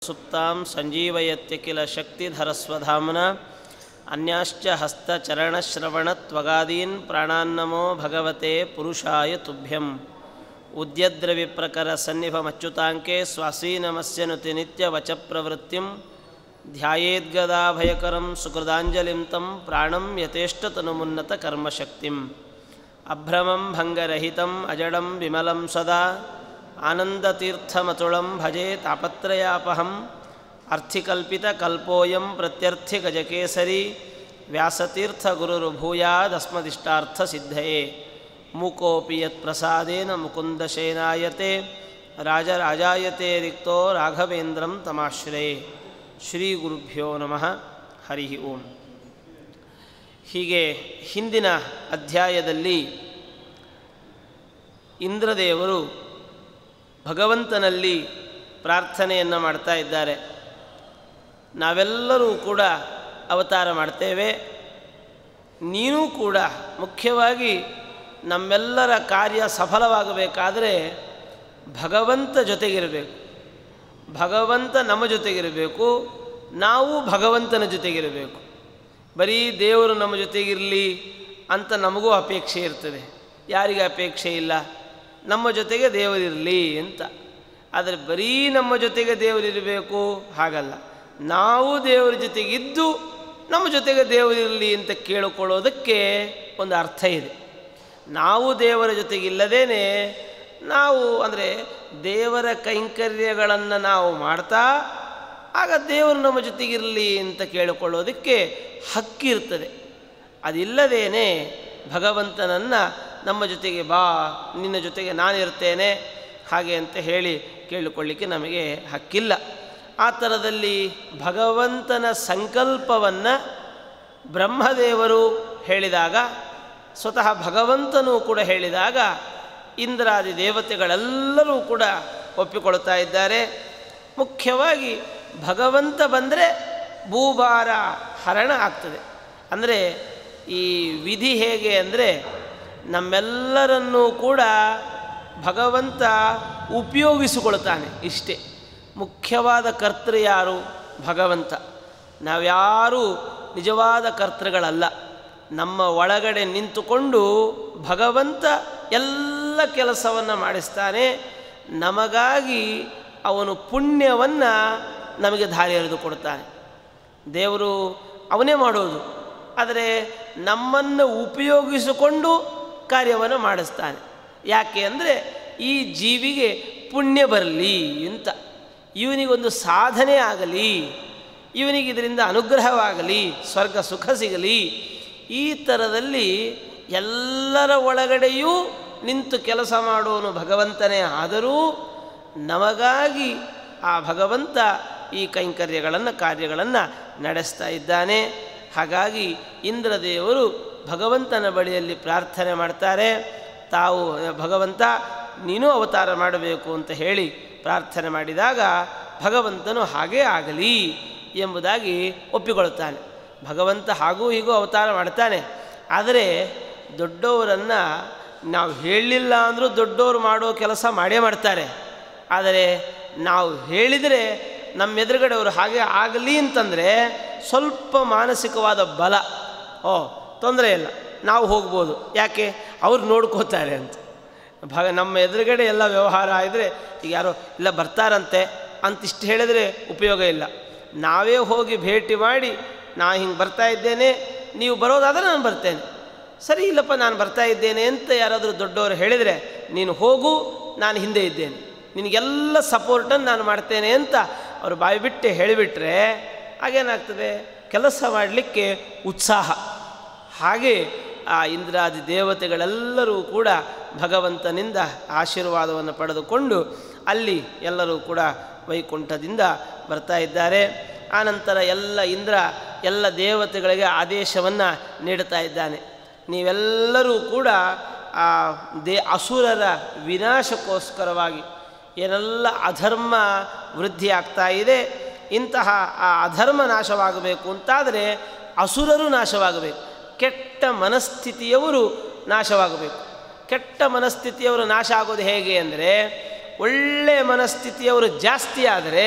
ಸುಪ್ತಾಂ ಸಂಜೀವಯತ್ಯ ಕಿಲ ಶಕ್ತಿಧರಸ್ವಧಾಮ್ನ ಅನ್ಯಾಶ್ಚ ಹಸ್ತಚರಣಶ್ರವಣತ್ವಗಾದೀನ್ ಪ್ರಾಣಾನ್ನಮೋ ಭಗವತೆ ಪುರುಷಾಯ ತುಭ್ಯಂ ಉದ್ಯದ್ರವಿಪ್ರಕರ ಸನ್ನಿಭಮಚ್ಯುತಾಂಕೆ ಸ್ವಾಸೀನಮಸ್ಯನುತಿ ನಿತ್ಯವಚ ಪ್ರವೃತ್ತಿಂ ಧ್ಯಾಯೇದ್ಗದಾಭಯಕರಂ ಸುಕೃದಾಂಜಲಿಂ ತಂ ಪ್ರಾಣಂ ಯಥೇಷ್ಟತನುಮುನ್ನತ ಕರ್ಮಶಕ್ತಿಂ ಅಭ್ರಮಂ ಭಂಗರಹಿತಂ ಅಜಡಂ ವಿಮಲಂ ಸದಾ ಆನಂದತೀರ್ಥಮತುಳಂ ಭಜೆ ತಾಪತ್ರಯಾಪಹಂ ಅರ್ಥಿಕಲ್ಪಿತಕಲ್ಪೋಯಂ ಪ್ರತ್ಯರ್ಥಿಗಜಕೇಸರಿ ವ್ಯಾಸತೀರ್ಥಗುರುರ್ಭೂಯಾದಸ್ಮದಿಷ್ಟಾರ್ಥಸಿದ್ಧಯೇ ಮೂಕೋಪಿ ಯತ್ಪ್ರಸಾದೇನ ಮುಕುಂದಶೇನಾಯತೆ ರಾಜರಾಜಾಯತೆ ರಿಕ್ತೋ ರಾಘವೇಂದ್ರಂ ತಮಾಶ್ರಯೇ ಶ್ರೀ ಗುರುಭ್ಯೋ ನಮಃ ಹರಿ ಓಂ ಹೀಗೆ ಹಿಂದಿನ ಅಧ್ಯಾಯದಲ್ಲಿ ಇಂದ್ರದೇವರು ಭಗವಂತನಲ್ಲಿ ಪ್ರಾರ್ಥನೆಯನ್ನು ಮಾಡ್ತಾ ಇದ್ದಾರೆ ನಾವೆಲ್ಲರೂ ಕೂಡ ಅವತಾರ ಮಾಡ್ತೇವೆ ನೀನೂ ಕೂಡ ಮುಖ್ಯವಾಗಿ ನಮ್ಮೆಲ್ಲರ ಕಾರ್ಯ ಸಫಲವಾಗಬೇಕಾದರೆ ಭಗವಂತ ಜೊತೆಗಿರಬೇಕು ಭಗವಂತ ನಮ್ಮ ಜೊತೆಗಿರಬೇಕು ನಾವು ಭಗವಂತನ ಜೊತೆಗಿರಬೇಕು ಬರೀ ದೇವರು ನಮ್ಮ ಜೊತೆಗಿರಲಿ ಅಂತ ನಮಗೂ ಅಪೇಕ್ಷೆ ಇರ್ತದೆ ಯಾರಿಗೆ ಅಪೇಕ್ಷೆ ಇಲ್ಲ ನಮ್ಮ ಜೊತೆಗೆ ದೇವರಿರಲಿ ಅಂತ ಆದರೆ ಬರೀ ನಮ್ಮ ಜೊತೆಗೆ ದೇವರಿರಬೇಕು ಹಾಗಲ್ಲ ನಾವು ದೇವರ ಜೊತೆಗಿದ್ದು ನಮ್ಮ ಜೊತೆಗೆ ದೇವರಿರಲಿ ಅಂತ ಕೇಳಿಕೊಳ್ಳೋದಕ್ಕೆ ಒಂದು ಅರ್ಥ ಇದೆ ನಾವು ದೇವರ ಜೊತೆಗಿಲ್ಲದೇನೆ ನಾವು ಅಂದರೆ ದೇವರ ಕೈಂಕರ್ಯಗಳನ್ನು ನಾವು ಮಾಡ್ತಾ ಆಗ ದೇವರು ನಮ್ಮ ಜೊತೆಗಿರಲಿ ಅಂತ ಕೇಳಿಕೊಳ್ಳೋದಕ್ಕೆ ಹಕ್ಕಿರ್ತದೆ ಅದಿಲ್ಲದೇನೆ ಭಗವಂತನನ್ನು ನಮ್ಮ ಜೊತೆಗೆ ಬಾ ನಿನ್ನ ಜೊತೆಗೆ ನಾನಿರ್ತೇನೆ ಹಾಗೆ ಅಂತ ಹೇಳಿ ಕೇಳಿಕೊಳ್ಳಿಕ್ಕೆ ನಮಗೆ ಹಕ್ಕಿಲ್ಲ ಆ ಥರದಲ್ಲಿ ಭಗವಂತನ ಸಂಕಲ್ಪವನ್ನು ಬ್ರಹ್ಮದೇವರು ಹೇಳಿದಾಗ ಸ್ವತಃ ಭಗವಂತನೂ ಕೂಡ ಹೇಳಿದಾಗ ಇಂದ್ರಾದಿ ದೇವತೆಗಳೆಲ್ಲರೂ ಕೂಡ ಒಪ್ಪಿಕೊಳ್ತಾ ಇದ್ದಾರೆ ಮುಖ್ಯವಾಗಿ ಭಗವಂತ ಬಂದರೆ ಭೂಭಾರ ಹರಣ ಆಗ್ತದೆ ಅಂದರೆ ಈ ವಿಧಿ ಹೇಗೆ ಅಂದರೆ ನಮ್ಮೆಲ್ಲರನ್ನೂ ಕೂಡ ಭಗವಂತ ಉಪಯೋಗಿಸಿಕೊಳ್ತಾನೆ ಇಷ್ಟೇ ಮುಖ್ಯವಾದ ಕರ್ತೃ ಯಾರು ಭಗವಂತ ನಾವ್ಯಾರೂ ನಿಜವಾದ ಕರ್ತೃಗಳಲ್ಲ ನಮ್ಮ ಒಳಗಡೆ ನಿಂತುಕೊಂಡು ಭಗವಂತ ಎಲ್ಲ ಕೆಲಸವನ್ನು ಮಾಡಿಸ್ತಾನೆ ನಮಗಾಗಿ ಅವನು ಪುಣ್ಯವನ್ನು ನಮಗೆ ದಾರಿ ಎರೆದು ಕೊಡ್ತಾನೆ ದೇವರು ಅವನೇ ಮಾಡೋದು ಆದರೆ ನಮ್ಮನ್ನು ಉಪಯೋಗಿಸಿಕೊಂಡು ಕಾರ್ಯವನ್ನು ಮಾಡಿಸ್ತಾನೆ ಯಾಕೆ ಅಂದರೆ ಈ ಜೀವಿಗೆ ಪುಣ್ಯ ಬರಲಿ ಅಂತ ಇವನಿಗೊಂದು ಸಾಧನೆ ಆಗಲಿ ಇವನಿಗೆ ಇದರಿಂದ ಅನುಗ್ರಹವಾಗಲಿ ಸ್ವರ್ಗ ಸುಖ ಸಿಗಲಿ ಈ ಥರದಲ್ಲಿ ಎಲ್ಲರ ಒಳಗಡೆಯೂ ನಿಂತು ಕೆಲಸ ಮಾಡೋನು ಭಗವಂತನೇ ಆದರೂ ನಮಗಾಗಿ ಆ ಭಗವಂತ ಈ ಕೈಂಕರ್ಯಗಳನ್ನು ಕಾರ್ಯಗಳನ್ನು ನಡೆಸ್ತಾ ಇದ್ದಾನೆ ಹಾಗಾಗಿ ಇಂದ್ರದೇವರು ಭಗವಂತನ ಬಳಿಯಲ್ಲಿ ಪ್ರಾರ್ಥನೆ ಮಾಡ್ತಾರೆ ತಾವು ಭಗವಂತ ನೀನು ಅವತಾರ ಮಾಡಬೇಕು ಅಂತ ಹೇಳಿ ಪ್ರಾರ್ಥನೆ ಮಾಡಿದಾಗ ಭಗವಂತನು ಹಾಗೇ ಆಗಲಿ ಎಂಬುದಾಗಿ ಒಪ್ಪಿಕೊಳ್ತಾನೆ ಭಗವಂತ ಹಾಗೂ ಹೀಗೂ ಅವತಾರ ಮಾಡ್ತಾನೆ ಆದರೆ ದೊಡ್ಡವರನ್ನು ನಾವು ಹೇಳಲಿಲ್ಲ ಅಂದರೂ ದೊಡ್ಡವರು ಮಾಡೋ ಕೆಲಸ ಮಾಡೇ ಮಾಡ್ತಾರೆ ಆದರೆ ನಾವು ಹೇಳಿದರೆ ನಮ್ಮ ಎದುರುಗಡೆ ಅವರು ಹಾಗೆ ಆಗಲಿ ಅಂತಂದರೆ ಸ್ವಲ್ಪ ಮಾನಸಿಕವಾದ ಬಲ ಓ ತೊಂದರೆ ಇಲ್ಲ ನಾವು ಹೋಗ್ಬೋದು ಯಾಕೆ ಅವ್ರು ನೋಡ್ಕೋತಾರೆ ಅಂತ ಭಾಗ ನಮ್ಮ ಎದುರುಗಡೆ ಎಲ್ಲ ವ್ಯವಹಾರ ಆಗಿದ್ರೆ ಈಗ ಯಾರೋ ಇಲ್ಲ ಬರ್ತಾರಂತೆ ಅಂತ ಇಷ್ಟು ಹೇಳಿದರೆ ಉಪಯೋಗ ಇಲ್ಲ ನಾವೇ ಹೋಗಿ ಭೇಟಿ ಮಾಡಿ ನಾ ಹಿಂಗೆ ಬರ್ತಾ ಇದ್ದೇನೆ ನೀವು ಬರೋದಾದರೆ ನಾನು ಬರ್ತೇನೆ ಸರಿ ಇಲ್ಲಪ್ಪ ನಾನು ಬರ್ತಾ ಇದ್ದೇನೆ ಅಂತ ಯಾರಾದರೂ ದೊಡ್ಡವರು ಹೇಳಿದರೆ ನೀನು ಹೋಗು ನಾನು ಹಿಂದೆ ಇದ್ದೇನೆ ನಿನಗೆಲ್ಲ ಸಪೋರ್ಟನ್ನು ನಾನು ಮಾಡ್ತೇನೆ ಅಂತ ಅವರು ಬಾಯಿ ಬಿಟ್ಟು ಹೇಳಿಬಿಟ್ರೆ ಹಾಗೇನಾಗ್ತದೆ ಕೆಲಸ ಮಾಡಲಿಕ್ಕೆ ಉತ್ಸಾಹ ಹಾಗೆ ಆ ಇಂದ್ರಾದಿ ದೇವತೆಗಳೆಲ್ಲರೂ ಕೂಡ ಭಗವಂತನಿಂದ ಆಶೀರ್ವಾದವನ್ನು ಪಡೆದುಕೊಂಡು ಅಲ್ಲಿ ಎಲ್ಲರೂ ಕೂಡ ವೈಕುಂಠದಿಂದ ಬರ್ತಾ ಇದ್ದಾರೆ ಆನಂತರ ಎಲ್ಲ ಇಂದ್ರ ಎಲ್ಲ ದೇವತೆಗಳಿಗೆ ಆದೇಶವನ್ನು ನೀಡ್ತಾ ಇದ್ದಾನೆ ನೀವೆಲ್ಲರೂ ಕೂಡ ಆ ದೇ ಅಸುರರ ವಿನಾಶಕ್ಕೋಸ್ಕರವಾಗಿ ಏನೆಲ್ಲ ಅಧರ್ಮ ವೃದ್ಧಿ ಆಗ್ತಾ ಇದೆ ಇಂತಹ ಆ ಅಧರ್ಮ ನಾಶವಾಗಬೇಕು ಅಂತಾದರೆ ಅಸುರರು ನಾಶವಾಗಬೇಕು ಕೆಟ್ಟ ಮನಸ್ಥಿತಿಯವರು ನಾಶವಾಗಬೇಕು ಕೆಟ್ಟ ಮನಸ್ಥಿತಿಯವರು ನಾಶ ಆಗೋದು ಹೇಗೆ ಅಂದರೆ ಒಳ್ಳೆಯ ಮನಸ್ಥಿತಿಯವರು ಜಾಸ್ತಿ ಆದರೆ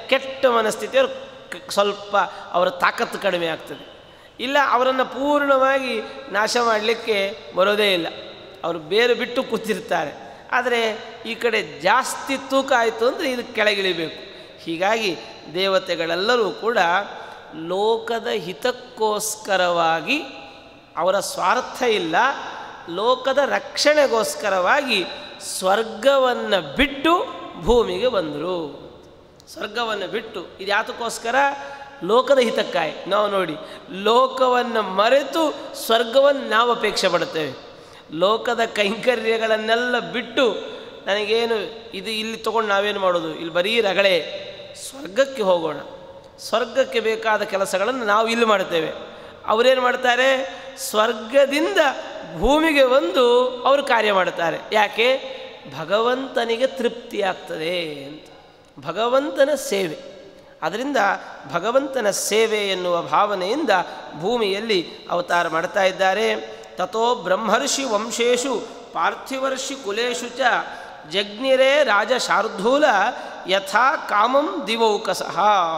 ಕೆಟ್ಟ ಮನಸ್ಥಿತಿಯವರು ಕ- ಸ್ವಲ್ಪ ಅವರ ತಾಕತ್ತು ಕಡಿಮೆ ಆಗ್ತದೆ ಇಲ್ಲ ಅವರನ್ನು ಪೂರ್ಣವಾಗಿ ನಾಶ ಮಾಡಲಿಕ್ಕೆ ಬರೋದೇ ಇಲ್ಲ ಅವರು ಬೇರೆ ಬಿಟ್ಟು ಕೂತಿರ್ತಾರೆ ಆದರೆ ಈ ಕಡೆ ಜಾಸ್ತಿ ತೂಕ ಆಯಿತು ಅಂದರೆ ಇದು ಕೆಳಗಿಳಿಬೇಕು ಹೀಗಾಗಿ ದೇವತೆಗಳೆಲ್ಲರೂ ಕೂಡ ಲೋಕದ ಹಿತಕ್ಕೋಸ್ಕರವಾಗಿ ಅವರ ಸ್ವಾರ್ಥ ಇಲ್ಲ ಲೋಕದ ರಕ್ಷಣೆಗೋಸ್ಕರವಾಗಿ ಸ್ವರ್ಗವನ್ನು ಬಿಟ್ಟು ಭೂಮಿಗೆ ಬಂದರು ಸ್ವರ್ಗವನ್ನು ಬಿಟ್ಟು ಇದು ಯಾತಕ್ಕೋಸ್ಕರ ಲೋಕದ ಹಿತಕ್ಕಾಯಿ ನಾವು ನೋಡಿ ಲೋಕವನ್ನು ಮರೆತು ಸ್ವರ್ಗವನ್ನು ನಾವು ಅಪೇಕ್ಷೆ ಪಡುತ್ತೇವೆ ಲೋಕದ ಕೈಂಕರ್ಯಗಳನ್ನೆಲ್ಲ ಬಿಟ್ಟು ನನಗೇನು ಇದು ಇಲ್ಲಿ ತೊಗೊಂಡು ನಾವೇನು ಮಾಡೋದು ಇಲ್ಲಿ ಬರೀ ರಗಳೆ ಸ್ವರ್ಗಕ್ಕೆ ಹೋಗೋಣ ಸ್ವರ್ಗಕ್ಕೆ ಬೇಕಾದ ಕೆಲಸಗಳನ್ನು ನಾವು ಇಲ್ಲಿ ಮಾಡ್ತೇವೆ ಅವರೇನು ಮಾಡ್ತಾರೆ ಸ್ವರ್ಗದಿಂದ ಭೂಮಿಗೆ ಬಂದು ಅವರು ಕಾರ್ಯ ಮಾಡ್ತಾರೆ ಯಾಕೆ ಭಗವಂತನಿಗೆ ತೃಪ್ತಿ ಆಗ್ತದೆ ಅಂತ ಭಗವಂತನ ಸೇವೆ ಅದರಿಂದ ಭಗವಂತನ ಸೇವೆ ಎನ್ನುವ ಭಾವನೆಯಿಂದ ಭೂಮಿಯಲ್ಲಿ ಅವತಾರ ಮಾಡ್ತಾ ಇದ್ದಾರೆ ತಥೋ ಬ್ರಹ್ಮರ್ಷಿ ವಂಶೇಶು ಪಾರ್ಥಿವರ್ಷಿ ಕುಲೇಶು ಚ ಜಗ್ನಿರೇ ರಾಜ ಶಾರ್ಧೂಲ ಯಥಾ ಕಾಮಂ ದಿವೌಕಸಃ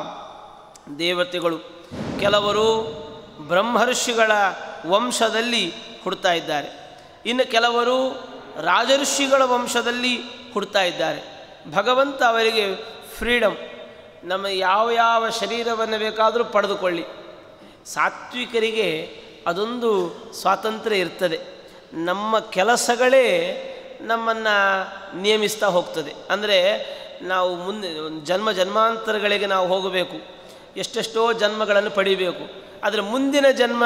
ದೇವತೆಗಳು ಕೆಲವರು ಬ್ರಹ್ಮರ್ಷಿಗಳ ವಂಶದಲ್ಲಿ ಹುಡ್ತಾ ಇದ್ದಾರೆ ಇನ್ನು ಕೆಲವರು ರಾಜಋಷಿಗಳ ವಂಶದಲ್ಲಿ ಹುಡ್ತಾ ಇದ್ದಾರೆ ಭಗವಂತ ಅವರಿಗೆ ಫ್ರೀಡಮ್ ನಮ್ಮ ಯಾವ ಯಾವ ಶರೀರವನ್ನು ಬೇಕಾದರೂ ಪಡೆದುಕೊಳ್ಳಿ ಸಾತ್ವಿಕರಿಗೆ ಅದೊಂದು ಸ್ವಾತಂತ್ರ್ಯ ಇರ್ತದೆ ನಮ್ಮ ಕೆಲಸಗಳೇ ನಮ್ಮನ್ನು ನಿಯಮಿಸ್ತಾ ಹೋಗ್ತದೆ ಅಂದರೆ ನಾವು ಮುಂದೆ ಒಂದು ಜನ್ಮ ಜನ್ಮಾಂತರಗಳಿಗೆ ನಾವು ಹೋಗಬೇಕು ಎಷ್ಟೆಷ್ಟೋ ಜನ್ಮಗಳನ್ನು ಪಡಿಬೇಕು ಆದರೆ ಮುಂದಿನ ಜನ್ಮ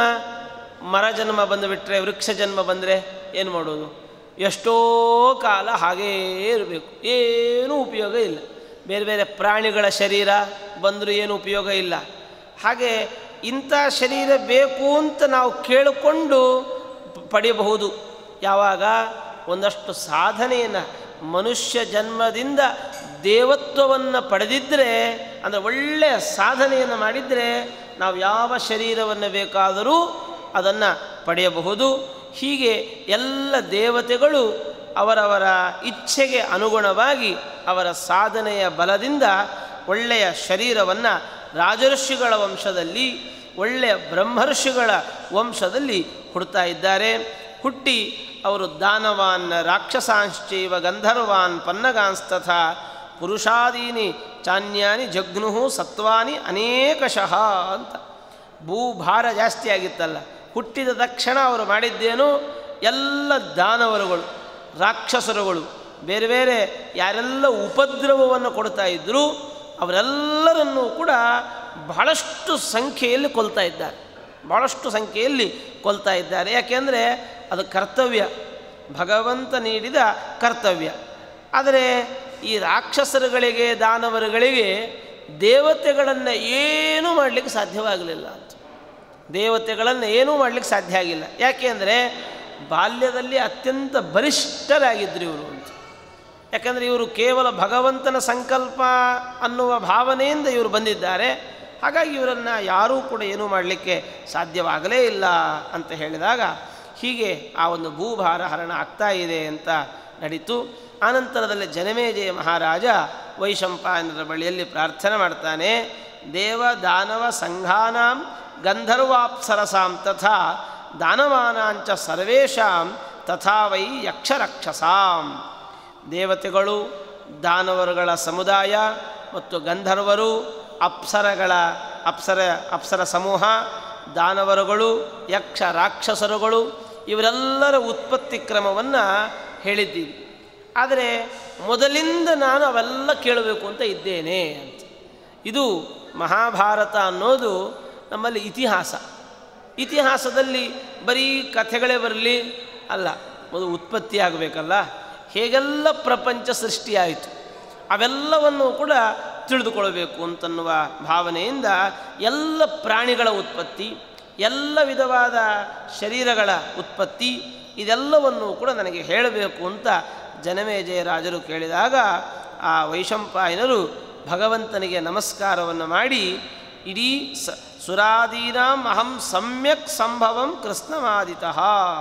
ಮರ ಜನ್ಮ ಬಂದುಬಿಟ್ರೆ ವೃಕ್ಷ ಜನ್ಮ ಬಂದರೆ ಏನು ಮಾಡೋದು ಎಷ್ಟೋ ಕಾಲ ಹಾಗೇ ಇರಬೇಕು ಏನೂ ಉಪಯೋಗ ಇಲ್ಲ ಬೇರೆ ಬೇರೆ ಪ್ರಾಣಿಗಳ ಶರೀರ ಬಂದರೂ ಏನು ಉಪಯೋಗ ಇಲ್ಲ ಹಾಗೆ ಇಂಥ ಶರೀರ ಬೇಕು ಅಂತ ನಾವು ಕೇಳಿಕೊಂಡು ಪ- ಪಡೆಯಬಹುದು ಯಾವಾಗ ಒಂದಷ್ಟು ಸಾಧನೆಯನ್ನು ಮನುಷ್ಯ ಜನ್ಮದಿಂದ ದೇವತ್ವವನ್ನು ಪಡೆದಿದ್ದರೆ ಅಂದರೆ ಒಳ್ಳೆಯ ಸಾಧನೆಯನ್ನು ಮಾಡಿದರೆ ನಾವು ಯಾವ ಶರೀರವನ್ನು ಬೇಕಾದರೂ ಅದನ್ನು ಪಡೆಯಬಹುದು ಹೀಗೆ ಎಲ್ಲ ದೇವತೆಗಳು ಅವರವರ ಇಚ್ಛೆಗೆ ಅನುಗುಣವಾಗಿ ಅವರ ಸಾಧನೆಯ ಬಲದಿಂದ ಒಳ್ಳೆಯ ಶರೀರವನ್ನು ರಾಜಋಷಿಗಳ ವಂಶದಲ್ಲಿ ಒಳ್ಳೆಯ ಬ್ರಹ್ಮರ್ಷಿಗಳ ವಂಶದಲ್ಲಿ ಹುಡ್ತಾ ಇದ್ದಾರೆ ಹುಟ್ಟಿ ಅವರು ದಾನವಾನ್ ರಾಕ್ಷಸಾಂಶ್ಚೈವ ಗಂಧರ್ವಾನ್ ಪನ್ನಗಾಂಸ್ತಥ ಪುರುಷಾದೀನಿ ಚಾನ್ಯಾನಿ ಜಗ್ನು ಸತ್ವಾನಿ ಅನೇಕಶಃ ಅಂತ ಭೂಭಾರ ಜಾಸ್ತಿ ಆಗಿತ್ತಲ್ಲ ಹುಟ್ಟಿದ ತಕ್ಷಣ ಅವರು ಮಾಡಿದ್ದೇನು ಎಲ್ಲ ದಾನವರುಗಳು ರಾಕ್ಷಸರುಗಳು ಬೇರೆ ಬೇರೆ ಯಾರೆಲ್ಲ ಉಪದ್ರವವನ್ನು ಕೊಡ್ತಾ ಇದ್ದರು ಅವರೆಲ್ಲರನ್ನೂ ಕೂಡ ಬಹಳಷ್ಟು ಸಂಖ್ಯೆಯಲ್ಲಿ ಕೊಲ್ತಾ ಇದ್ದಾರೆ ಭಾಳಷ್ಟು ಸಂಖ್ಯೆಯಲ್ಲಿ ಕೊಲ್ತಾ ಇದ್ದಾರೆ ಯಾಕೆಂದರೆ ಅದು ಕರ್ತವ್ಯ ಭಗವಂತ ನೀಡಿದ ಕರ್ತವ್ಯ ಆದರೆ ಈ ರಾಕ್ಷಸರುಗಳಿಗೆ ದಾನವರುಗಳಿಗೆ ದೇವತೆಗಳನ್ನು ಏನೂ ಮಾಡಲಿಕ್ಕೆ ಸಾಧ್ಯವಾಗಲಿಲ್ಲ ಅಂತ ದೇವತೆಗಳನ್ನು ಏನೂ ಮಾಡಲಿಕ್ಕೆ ಸಾಧ್ಯ ಆಗಿಲ್ಲ ಯಾಕೆ ಅಂದರೆ ಬಾಲ್ಯದಲ್ಲಿ ಅತ್ಯಂತ ಬಲಿಷ್ಠರಾಗಿದ್ದರು ಇವರು ಅಂತ ಯಾಕಂದರೆ ಇವರು ಕೇವಲ ಭಗವಂತನ ಸಂಕಲ್ಪ ಅನ್ನುವ ಭಾವನೆಯಿಂದ ಇವರು ಬಂದಿದ್ದಾರೆ ಹಾಗಾಗಿ ಇವರನ್ನು ಯಾರೂ ಕೂಡ ಏನೂ ಮಾಡಲಿಕ್ಕೆ ಸಾಧ್ಯವಾಗಲೇ ಇಲ್ಲ ಅಂತ ಹೇಳಿದಾಗ ಹೀಗೆ ಆ ಒಂದು ಭೂಭಾರ ಹರಣ ಆಗ್ತಾ ಇದೆ ಅಂತ ನಡೀತು ಆನಂತರದಲ್ಲಿ ಜನಮೇಜಯ ಮಹಾರಾಜ ವೈಶಂಪಾಯನರ ಬಳಿಯಲ್ಲಿ ಪ್ರಾರ್ಥನೆ ಮಾಡ್ತಾನೆ ದೇವ ದಾನವ ಸಂಘಾನಾಂ ಗಂಧರ್ವಾಪ್ಸರಸಾಂ ತಥಾ ದಾನವಾನಾಂಚ ಸರ್ವೇಷಾಂ ತಥಾ ವೈ ಯಕ್ಷರಕ್ಷಸಾಂ ದೇವತೆಗಳು ದಾನವರುಗಳ ಸಮುದಾಯ ಮತ್ತು ಗಂಧರ್ವರು ಅಪ್ಸರಗಳ ಅಪ್ಸರ ಅಪ್ಸರ ಸಮೂಹ ದಾನವರುಗಳು ಯಕ್ಷ ರಾಕ್ಷಸರುಗಳು ಇವರೆಲ್ಲರ ಉತ್ಪತ್ತಿ ಕ್ರಮವನ್ನು ಹೇಳಿದ್ದೀವಿ ಆದರೆ ಮೊದಲಿಂದ ನಾನು ಅವೆಲ್ಲ ಕೇಳಬೇಕು ಅಂತ ಇದ್ದೇನೆ ಅಂತ ಇದು ಮಹಾಭಾರತ ಅನ್ನೋದು ನಮ್ಮಲ್ಲಿ ಇತಿಹಾಸ ಇತಿಹಾಸದಲ್ಲಿ ಬರೀ ಕಥೆಗಳೇ ಬರಲಿ ಅಲ್ಲ ಮೊದಲು ಉತ್ಪತ್ತಿ ಆಗಬೇಕಲ್ಲ ಹೇಗೆಲ್ಲ ಪ್ರಪಂಚ ಸೃಷ್ಟಿಯಾಯಿತು ಅವೆಲ್ಲವನ್ನು ಕೂಡ ತಿಳಿದುಕೊಳ್ಬೇಕು ಅಂತನ್ನುವ ಭಾವನೆಯಿಂದ ಎಲ್ಲ ಪ್ರಾಣಿಗಳ ಉತ್ಪತ್ತಿ ಎಲ್ಲ ವಿಧವಾದ ಶರೀರಗಳ ಉತ್ಪತ್ತಿ ಇದೆಲ್ಲವನ್ನು ಕೂಡ ನನಗೆ ಹೇಳಬೇಕು ಅಂತ ಜನಮೇಜಯ ರಾಜರು ಕೇಳಿದಾಗ ಆ ವೈಶಂಪಾಯನರು ಭಗವಂತನಿಗೆ ನಮಸ್ಕಾರವನ್ನು ಮಾಡಿ ಇಡೀ ಸ ಸುರಾದೀನಾಂ ಅಹಂ ಸಮ್ಯಕ್ ಸಂಭವಂ ಕೃಷ್ಣಮಾದಿತಃ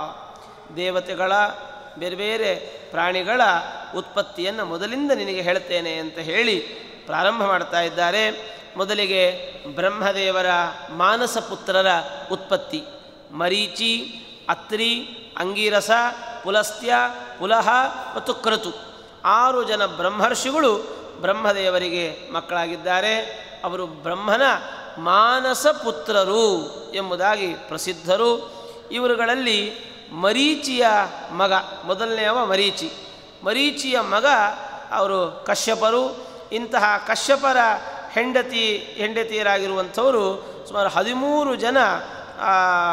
ದೇವತೆಗಳ ಬೇರೆ ಬೇರೆ ಪ್ರಾಣಿಗಳ ಉತ್ಪತ್ತಿಯನ್ನು ಮೊದಲಿಂದ ನಿನಗೆ ಹೇಳ್ತೇನೆ ಅಂತ ಹೇಳಿ ಪ್ರಾರಂಭ ಮಾಡ್ತಾ ಇದ್ದಾರೆ ಮೊದಲಿಗೆ ಬ್ರಹ್ಮದೇವರ ಮಾನಸ ಪುತ್ರರ ಉತ್ಪತ್ತಿ ಮರೀಚಿ ಅತ್ರಿ ಅಂಗೀರಸ ಪುಲಸ್ತ್ಯ ಪುಲಹ ಮತ್ತು ಕ್ರತು ಆರು ಜನ ಬ್ರಹ್ಮರ್ಷಿಗಳು ಬ್ರಹ್ಮದೇವರಿಗೆ ಮಕ್ಕಳಾಗಿದ್ದಾರೆ ಅವರು ಬ್ರಹ್ಮನ ಮಾನಸ ಪುತ್ರರು ಎಂಬುದಾಗಿ ಪ್ರಸಿದ್ಧರು ಇವರುಗಳಲ್ಲಿ ಮರೀಚಿಯ ಮಗ ಮೊದಲನೆಯವ ಮರೀಚಿ ಮರೀಚಿಯ ಮಗ ಅವರು ಕಶ್ಯಪರು ಇಂತಹ ಕಶ್ಯಪರ ಹೆಂಡತಿ ಹೆಂಡತಿಯರಾಗಿರುವಂಥವರು ಸುಮಾರು ಹದಿಮೂರು ಜನ ಆ,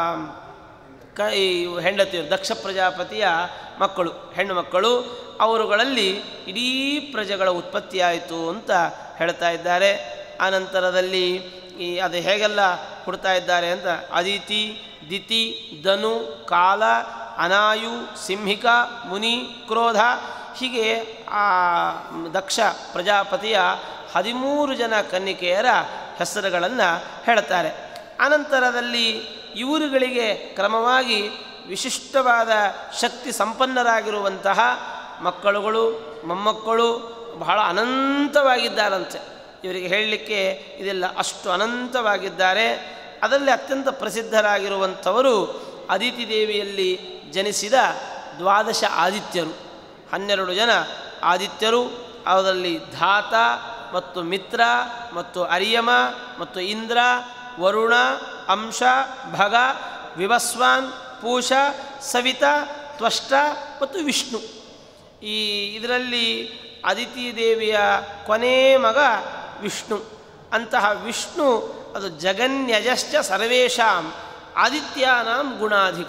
ಕ ಈ ಹೆಂಡತಿಯರು ದಕ್ಷ ಪ್ರಜಾಪತಿಯ ಮಕ್ಕಳು ಹೆಣ್ಣು ಮಕ್ಕಳು ಅವರುಗಳಲ್ಲಿ ಇಡೀ ಪ್ರಜೆಗಳ ಉತ್ಪತ್ತಿಯಾಯಿತು ಅಂತ ಹೇಳ್ತಾ ಇದ್ದಾರೆ ಆನಂತರದಲ್ಲಿ ಈ ಅದು ಹೇಗೆಲ್ಲ ಹುಡ್ತಾ ಇದ್ದಾರೆ ಅಂತ ಅದಿತಿ ದಿತಿ ಧನು ಕಾಲ ಅನಾಯು ಸಿಂಹಿಕ ಮುನಿ ಕ್ರೋಧ ಹೀಗೆ ಆ ದಕ್ಷ ಪ್ರಜಾಪತಿಯ ಹದಿಮೂರು ಜನ ಕನ್ನಿಕೆಯರ ಹೆಸರುಗಳನ್ನು ಹೇಳ್ತಾರೆ ಅನಂತರದಲ್ಲಿ ಇವರುಗಳಿಗೆ ಕ್ರಮವಾಗಿ ವಿಶಿಷ್ಟವಾದ ಶಕ್ತಿ ಸಂಪನ್ನರಾಗಿರುವಂತಹ ಮಕ್ಕಳುಗಳು ಮೊಮ್ಮಕ್ಕಳು ಬಹಳ ಅನಂತವಾಗಿದ್ದಾರಂತೆ ಇವರಿಗೆ ಹೇಳಲಿಕ್ಕೆ ಇದೆಲ್ಲ ಅಷ್ಟು ಅನಂತವಾಗಿದ್ದಾರೆ ಅದರಲ್ಲಿ ಅತ್ಯಂತ ಪ್ರಸಿದ್ಧರಾಗಿರುವಂಥವರು ಅದಿತಿ ದೇವಿಯಲ್ಲಿ ಜನಿಸಿದ ದ್ವಾದಶ ಆದಿತ್ಯರು ಹನ್ನೆರಡು ಜನ ಆದಿತ್ಯರು ಅವರಲ್ಲಿ ಧಾತ ಮತ್ತು ಮಿತ್ರ ಮತ್ತು ಅರಿಯಮ ಮತ್ತು ಇಂದ್ರ ವರುಣ ಅಂಶ ಭಗ ವಿವಸ್ವಾನ್ ಪೂಷ ಸವಿತ ತ್ವಷ್ಟ ಮತ್ತು ವಿಷ್ಣು ಈ ಇದರಲ್ಲಿ ಅದಿತಿ ದೇವಿಯ ಕೊನೇ ಮಗ ವಿಷ್ಣು ಅಂತಹ ವಿಷ್ಣು ಅದು ಜಗನ್ಯಜಶ್ಚ ಸರ್ವೇಷಾಂ ಆದಿತ್ಯಾನಾಂ ಗುಣಾಧಿಕ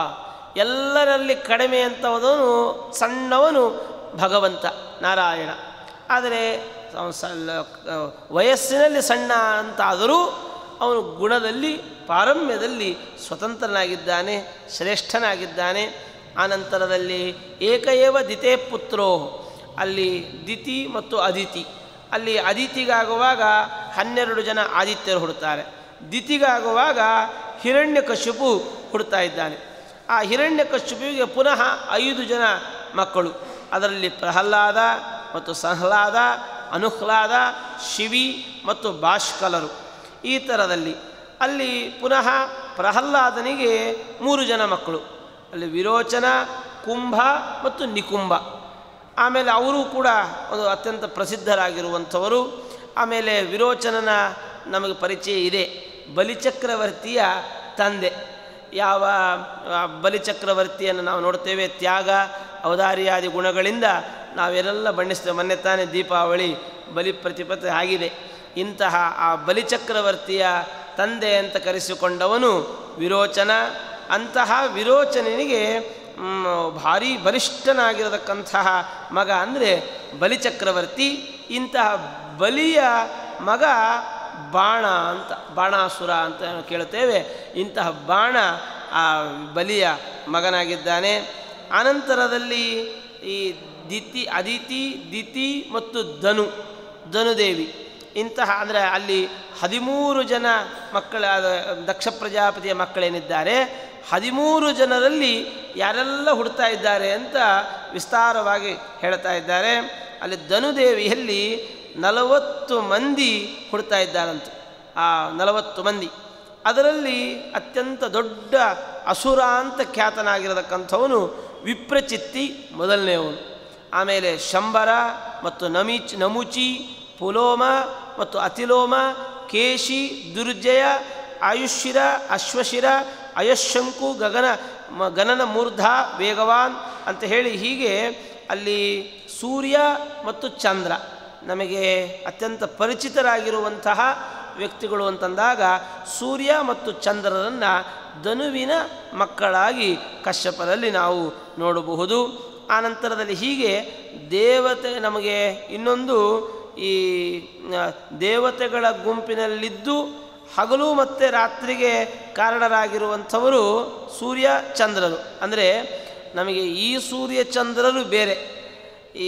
ಎಲ್ಲರಲ್ಲಿ ಕಡಿಮೆ ಅಂತವನು ಸಣ್ಣವನು ಭಗವಂತ ನಾರಾಯಣ ಆದರೆ ಅವನು ಸಲ್ಲ ವಯಸ್ಸಿನಲ್ಲಿ ಸಣ್ಣ ಅಂತಾದರೂ ಅವನು ಗುಣದಲ್ಲಿ ಪಾರಮ್ಯದಲ್ಲಿ ಸ್ವತಂತ್ರನಾಗಿದ್ದಾನೆ ಶ್ರೇಷ್ಠನಾಗಿದ್ದಾನೆ ಆನಂತರದಲ್ಲಿ ಏಕಏವ ದಿತೇ ಪುತ್ರೋ ಅಲ್ಲಿ ದಿತಿ ಮತ್ತು ಅದಿತಿ ಅಲ್ಲಿ ಅದಿತಿಗಾಗುವಾಗ ಹನ್ನೆರಡು ಜನ ಆದಿತ್ಯರು ಹುಡ್ತಾರೆ ದಿತಿಗಾಗುವಾಗ ಹಿರಣ್ಯಕಶಿಪು ಹುಡ್ತಾ ಇದ್ದಾನೆ ಆ ಹಿರಣ್ಯಕಶಿಪುವಿಗೆ ಪುನಃ ಐದು ಜನ ಮಕ್ಕಳು ಅದರಲ್ಲಿ ಪ್ರಹ್ಲಾದ ಮತ್ತು ಸಂಹ್ಲಾದ ಅನುಹ್ಲಾದ ಶಿವಿ ಮತ್ತು ಬಾಷ್ಕಲರು ಈ ಥರದಲ್ಲಿ ಅಲ್ಲಿ ಪುನಃ ಪ್ರಹ್ಲಾದನಿಗೆ ಮೂರು ಜನ ಮಕ್ಕಳು ಅಲ್ಲಿ ವಿರೋಚನ ಕುಂಭ ಮತ್ತು ನಿಕುಂಭ ಆಮೇಲೆ ಅವರು ಕೂಡ ಒಂದು ಅತ್ಯಂತ ಪ್ರಸಿದ್ಧರಾಗಿರುವಂಥವರು ಆಮೇಲೆ ವಿರೋಚನನ ನಮಗೆ ಪರಿಚಯ ಇದೆ ಬಲಿಚಕ್ರವರ್ತಿಯ ತಂದೆ ಯಾವ ಆ, ಬಲಿಚಕ್ರವರ್ತಿಯನ್ನು ನಾವು ನೋಡ್ತೇವೆ ತ್ಯಾಗ ಔದಾರ್ಯಾದಿ ಗುಣಗಳಿಂದ ನಾವೆಲ್ಲ ಬಣ್ಣಿಸ್ತೇವೆ ಮೊನ್ನೆ ತಾನೇ ದೀಪಾವಳಿ ಬಲಿ ಪ್ರತಿಪತ್ತೆ ಆಗಿದೆ ಇಂತಹ ಆ ಬಲಿಚಕ್ರವರ್ತಿಯ ತಂದೆ ಅಂತ ಕರೆಸಿಕೊಂಡವನು ವಿರೋಚನ ಅಂತಹ ವಿರೋಚನನಿಗೆ ಮ್, ಭಾರಿ ಬಲಿಷ್ಠನಾಗಿರತಕ್ಕಂತಹ ಮಗ ಅಂದರೆ ಬಲಿಚಕ್ರವರ್ತಿ ಇಂತಹ ಬಲಿಯ ಮಗ ಬಾಣ ಅಂತ ಬಾಣಾಸುರ ಅಂತ ನಾವು ಕೇಳುತ್ತೇವೆ ಇಂತಹ ಬಾಣ ಆ ಬಲಿಯ ಮಗನಾಗಿದ್ದಾನೆ ಅನಂತರದಲ್ಲಿ ಈ ದಿತಿ ಅದಿತಿ ದಿತಿ ಮತ್ತು ಧನು ಧನುದೇವಿ ಇಂತಹ ಅಂದರೆ ಅಲ್ಲಿ ಹದಿಮೂರು ಜನ ಮಕ್ಕಳ ದಕ್ಷ ಪ್ರಜಾಪತಿಯ ಮಕ್ಕಳೇನಿದ್ದಾರೆ ಹದಿಮೂರು ಜನರಲ್ಲಿ ಯಾರೆಲ್ಲ ಹುಡ್ತಾ ಇದ್ದಾರೆ ಅಂತ ವಿಸ್ತಾರವಾಗಿ ಹೇಳ್ತಾ ಇದ್ದಾರೆ ಅಲ್ಲಿ ಧನುದೇವಿಯಲ್ಲಿ ನಲವತ್ತು ಮಂದಿ ಹುಡ್ತಾ ಇದ್ದಾರಂತೆ ಆ ನಲವತ್ತು ಮಂದಿ ಅದರಲ್ಲಿ ಅತ್ಯಂತ ದೊಡ್ಡ ಅಸುರ ಅಂತ ಖ್ಯಾತನಾಗಿರತಕ್ಕಂಥವನು ವಿಪ್ರಚಿತ್ತಿ ಮೊದಲನೆಯವನು ಆಮೇಲೆ ಶಂಬರ ಮತ್ತು ನಮಿಚ್ ನಮುಚಿ ಪುಲೋಮ ಮತ್ತು ಅತಿಲೋಮ ಕೇಶಿ ದುರ್ಜಯ ಆಯುಷ್ಯರ ಅಶ್ವಶಿರ ಅಯಶಂಕು ಗಗನ ಮ ಗಗನ ಮೂರ್ಧ ವೇಗವಾನ್ ಅಂತ ಹೇಳಿ ಹೀಗೆ ಅಲ್ಲಿ ಸೂರ್ಯ ಮತ್ತು ಚಂದ್ರ ನಮಗೆ ಅತ್ಯಂತ ಪರಿಚಿತರಾಗಿರುವಂತಹ ವ್ಯಕ್ತಿಗಳು ಅಂತಂದಾಗ ಸೂರ್ಯ ಮತ್ತು ಚಂದ್ರರನ್ನು ಧನುವಿನ ಮಕ್ಕಳಾಗಿ ಕಶ್ಯಪದಲ್ಲಿ ನಾವು ನೋಡಬಹುದು ಆನಂತರದಲ್ಲಿ ಹೀಗೆ ದೇವತೆ ನಮಗೆ ಇನ್ನೊಂದು ಈ ಆ, ದೇವತೆಗಳ ಗುಂಪಿನಲ್ಲಿದ್ದು ಹಗಲು ಮತ್ತು ರಾತ್ರಿಗೆ ಕಾರಣರಾಗಿರುವಂಥವರು ಸೂರ್ಯ ಚಂದ್ರರು ಅಂದರೆ ನಮಗೆ ಈ ಸೂರ್ಯ ಚಂದ್ರರು ಬೇರೆ ಈ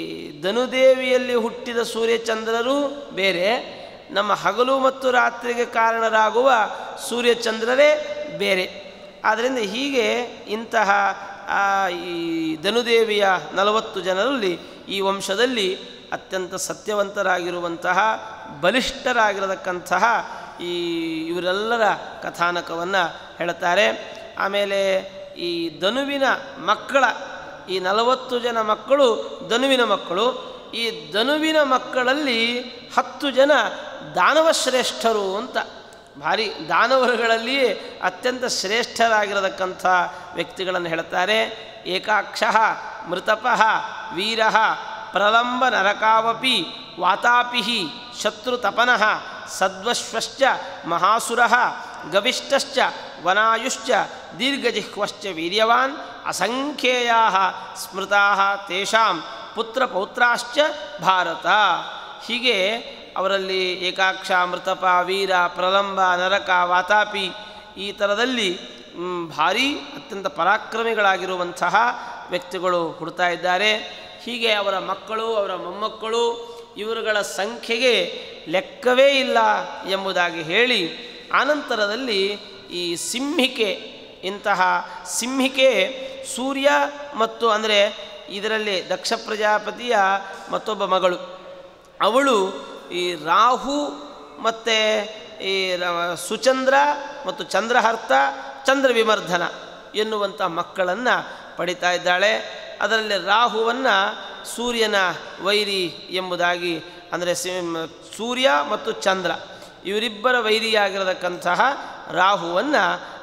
ಧನುದೇವಿಯಲ್ಲಿ ಹುಟ್ಟಿದ ಸೂರ್ಯಚಂದ್ರರು ಬೇರೆ ನಮ್ಮ ಹಗಲು ಮತ್ತು ರಾತ್ರಿಗೆ ಕಾರಣರಾಗುವ ಸೂರ್ಯಚಂದ್ರರೇ ಬೇರೆ ಆದ್ದರಿಂದ ಹೀಗೆ ಇಂತಹ ಆ, ಈ ಧನುದೇವಿಯ ನಲವತ್ತು ಜನರಲ್ಲಿ ಈ ವಂಶದಲ್ಲಿ ಅತ್ಯಂತ ಸತ್ಯವಂತರಾಗಿರುವಂತಹ ಬಲಿಷ್ಠರಾಗಿರತಕ್ಕಂತಹ ಈ ಇವರೆಲ್ಲರ ಕಥಾನಕವನ್ನು ಹೇಳ್ತಾರೆ ಆಮೇಲೆ ಈ ಧನುವಿನ ಮಕ್ಕಳ ಈ ನಲವತ್ತು ಜನ ಮಕ್ಕಳು ಧನುವಿನ ಮಕ್ಕಳು ಈ ಧನುವಿನ ಮಕ್ಕಳಲ್ಲಿ ಹತ್ತು ಜನ ದಾನವಶ್ರೇಷ್ಠರು ಅಂತ ಭಾರಿ ದಾನವರುಗಳಲ್ಲಿಯೇ ಅತ್ಯಂತ ಶ್ರೇಷ್ಠರಾಗಿರತಕ್ಕಂಥ ವ್ಯಕ್ತಿಗಳನ್ನು ಹೇಳ್ತಾರೆ ಏಕಾಕ್ಷ ಮೃತಪ ವೀರ ಪ್ರಲಂಬ ನರಕಾವಪಿ ವಾತಾಪಿ ಶತ್ರುತಪನಃ ಸದ್ವಶ್ವಶ್ಚ ಮಹಾಸುರ ಗವಿಷ್ಠಶ್ಚ ವನಾಯುಶ್ಚ ದೀರ್ಘಜಿಹ್ವಶ್ಚ ವೀರ್ಯವಾನ್ ಅಸಂಖ್ಯೇಯಾ ಸ್ಮೃತಾ ತೇಷಾಂ ಪುತ್ರಪೌತ್ರಾಶ್ಚ ಭಾರತ ಹೀಗೆ ಅವರಲ್ಲಿ ಏಕಾಕ್ಷ ಮೃತಪ ವೀರ ಪ್ರಲಂಬ ನರಕ ವಾತಾಪಿ ಈ ಥರದಲ್ಲಿ ಮ್, ಭಾರಿ ಅತ್ಯಂತ ಪರಾಕ್ರಮಿಗಳಾಗಿರುವಂತಹ ವ್ಯಕ್ತಿಗಳು ಹುಡ್ತಾ ಇದ್ದಾರೆ ಹೀಗೆ ಅವರ ಮಕ್ಕಳು ಅವರ ಮೊಮ್ಮಕ್ಕಳು ಇವರುಗಳ ಸಂಖ್ಯೆಗೆ ಲೆಕ್ಕವೇ ಇಲ್ಲ ಎಂಬುದಾಗಿ ಹೇಳಿ ಆನಂತರದಲ್ಲಿ ಈ ಸಿಂಹಿಕೆ ಇಂತಹ ಸಿಂಹಿಕೆ ಸೂರ್ಯ ಮತ್ತು ಅಂದರೆ ಇದರಲ್ಲಿ ದಕ್ಷ ಪ್ರಜಾಪತಿಯ ಮತ್ತೊಬ್ಬ ಮಗಳು ಅವಳು ಈ ರಾಹು ಮತ್ತು ಈ ರ- ಸುಚಂದ್ರ ಮತ್ತು ಚಂದ್ರಹರ್ತ ಚಂದ್ರ ವಿಮರ್ಧನ ಎನ್ನುವಂಥ ಮಕ್ಕಳನ್ನು ಪಡಿತಾ ಇದ್ದಾಳೆ ಅದರಲ್ಲಿ ರಾಹುವನ್ನು ಸೂರ್ಯನ ವೈರಿ ಎಂಬುದಾಗಿ ಅಂದರೆ ಸಿಂ- ಸೂರ್ಯ ಮತ್ತು ಚಂದ್ರ ಇವರಿಬ್ಬರ ವೈರಿಯಾಗಿರತಕ್ಕಂತಹ ರಾಹುವನ್ನು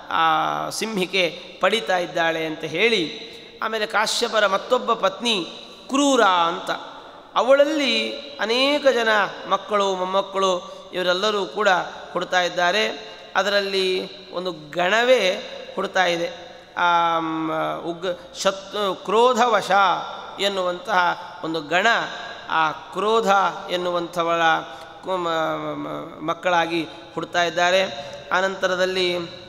ಸಿಂಹಿಕೆ ಪಡಿತಾ ಇದ್ದಾಳೆ ಅಂತ ಹೇಳಿ ಆಮೇಲೆ ಕಾಶ್ಯಪರ ಮತ್ತೊಬ್ಬ ಪತ್ನಿ ಕ್ರೂರ ಅಂತ ಅವಳಲ್ಲಿ ಅನೇಕ ಜನ ಮಕ್ಕಳು ಮೊಮ್ಮಕ್ಕಳು ಇವರೆಲ್ಲರೂ ಕೂಡ ಹುಡ್ತಾ ಇದ್ದಾರೆ ಅದರಲ್ಲಿ ಒಂದು ಗಣವೇ ಹುಡ್ತಾ ಇದೆ ಆ, ಮ್, ಉಗ್ ಶತ್ ಕ್ರೋಧವಶ ಎನ್ನುವಂತಹ ಒಂದು ಗಣ ಆ ಕ್ರೋಧ ಎನ್ನುವಂಥವಳ ಕು- ಮ- ಮ- ಮಕ್ಕಳಾಗಿ ಹುಡ್ತಾ ಇದ್ದಾರೆ ಆನಂತರದಲ್ಲಿ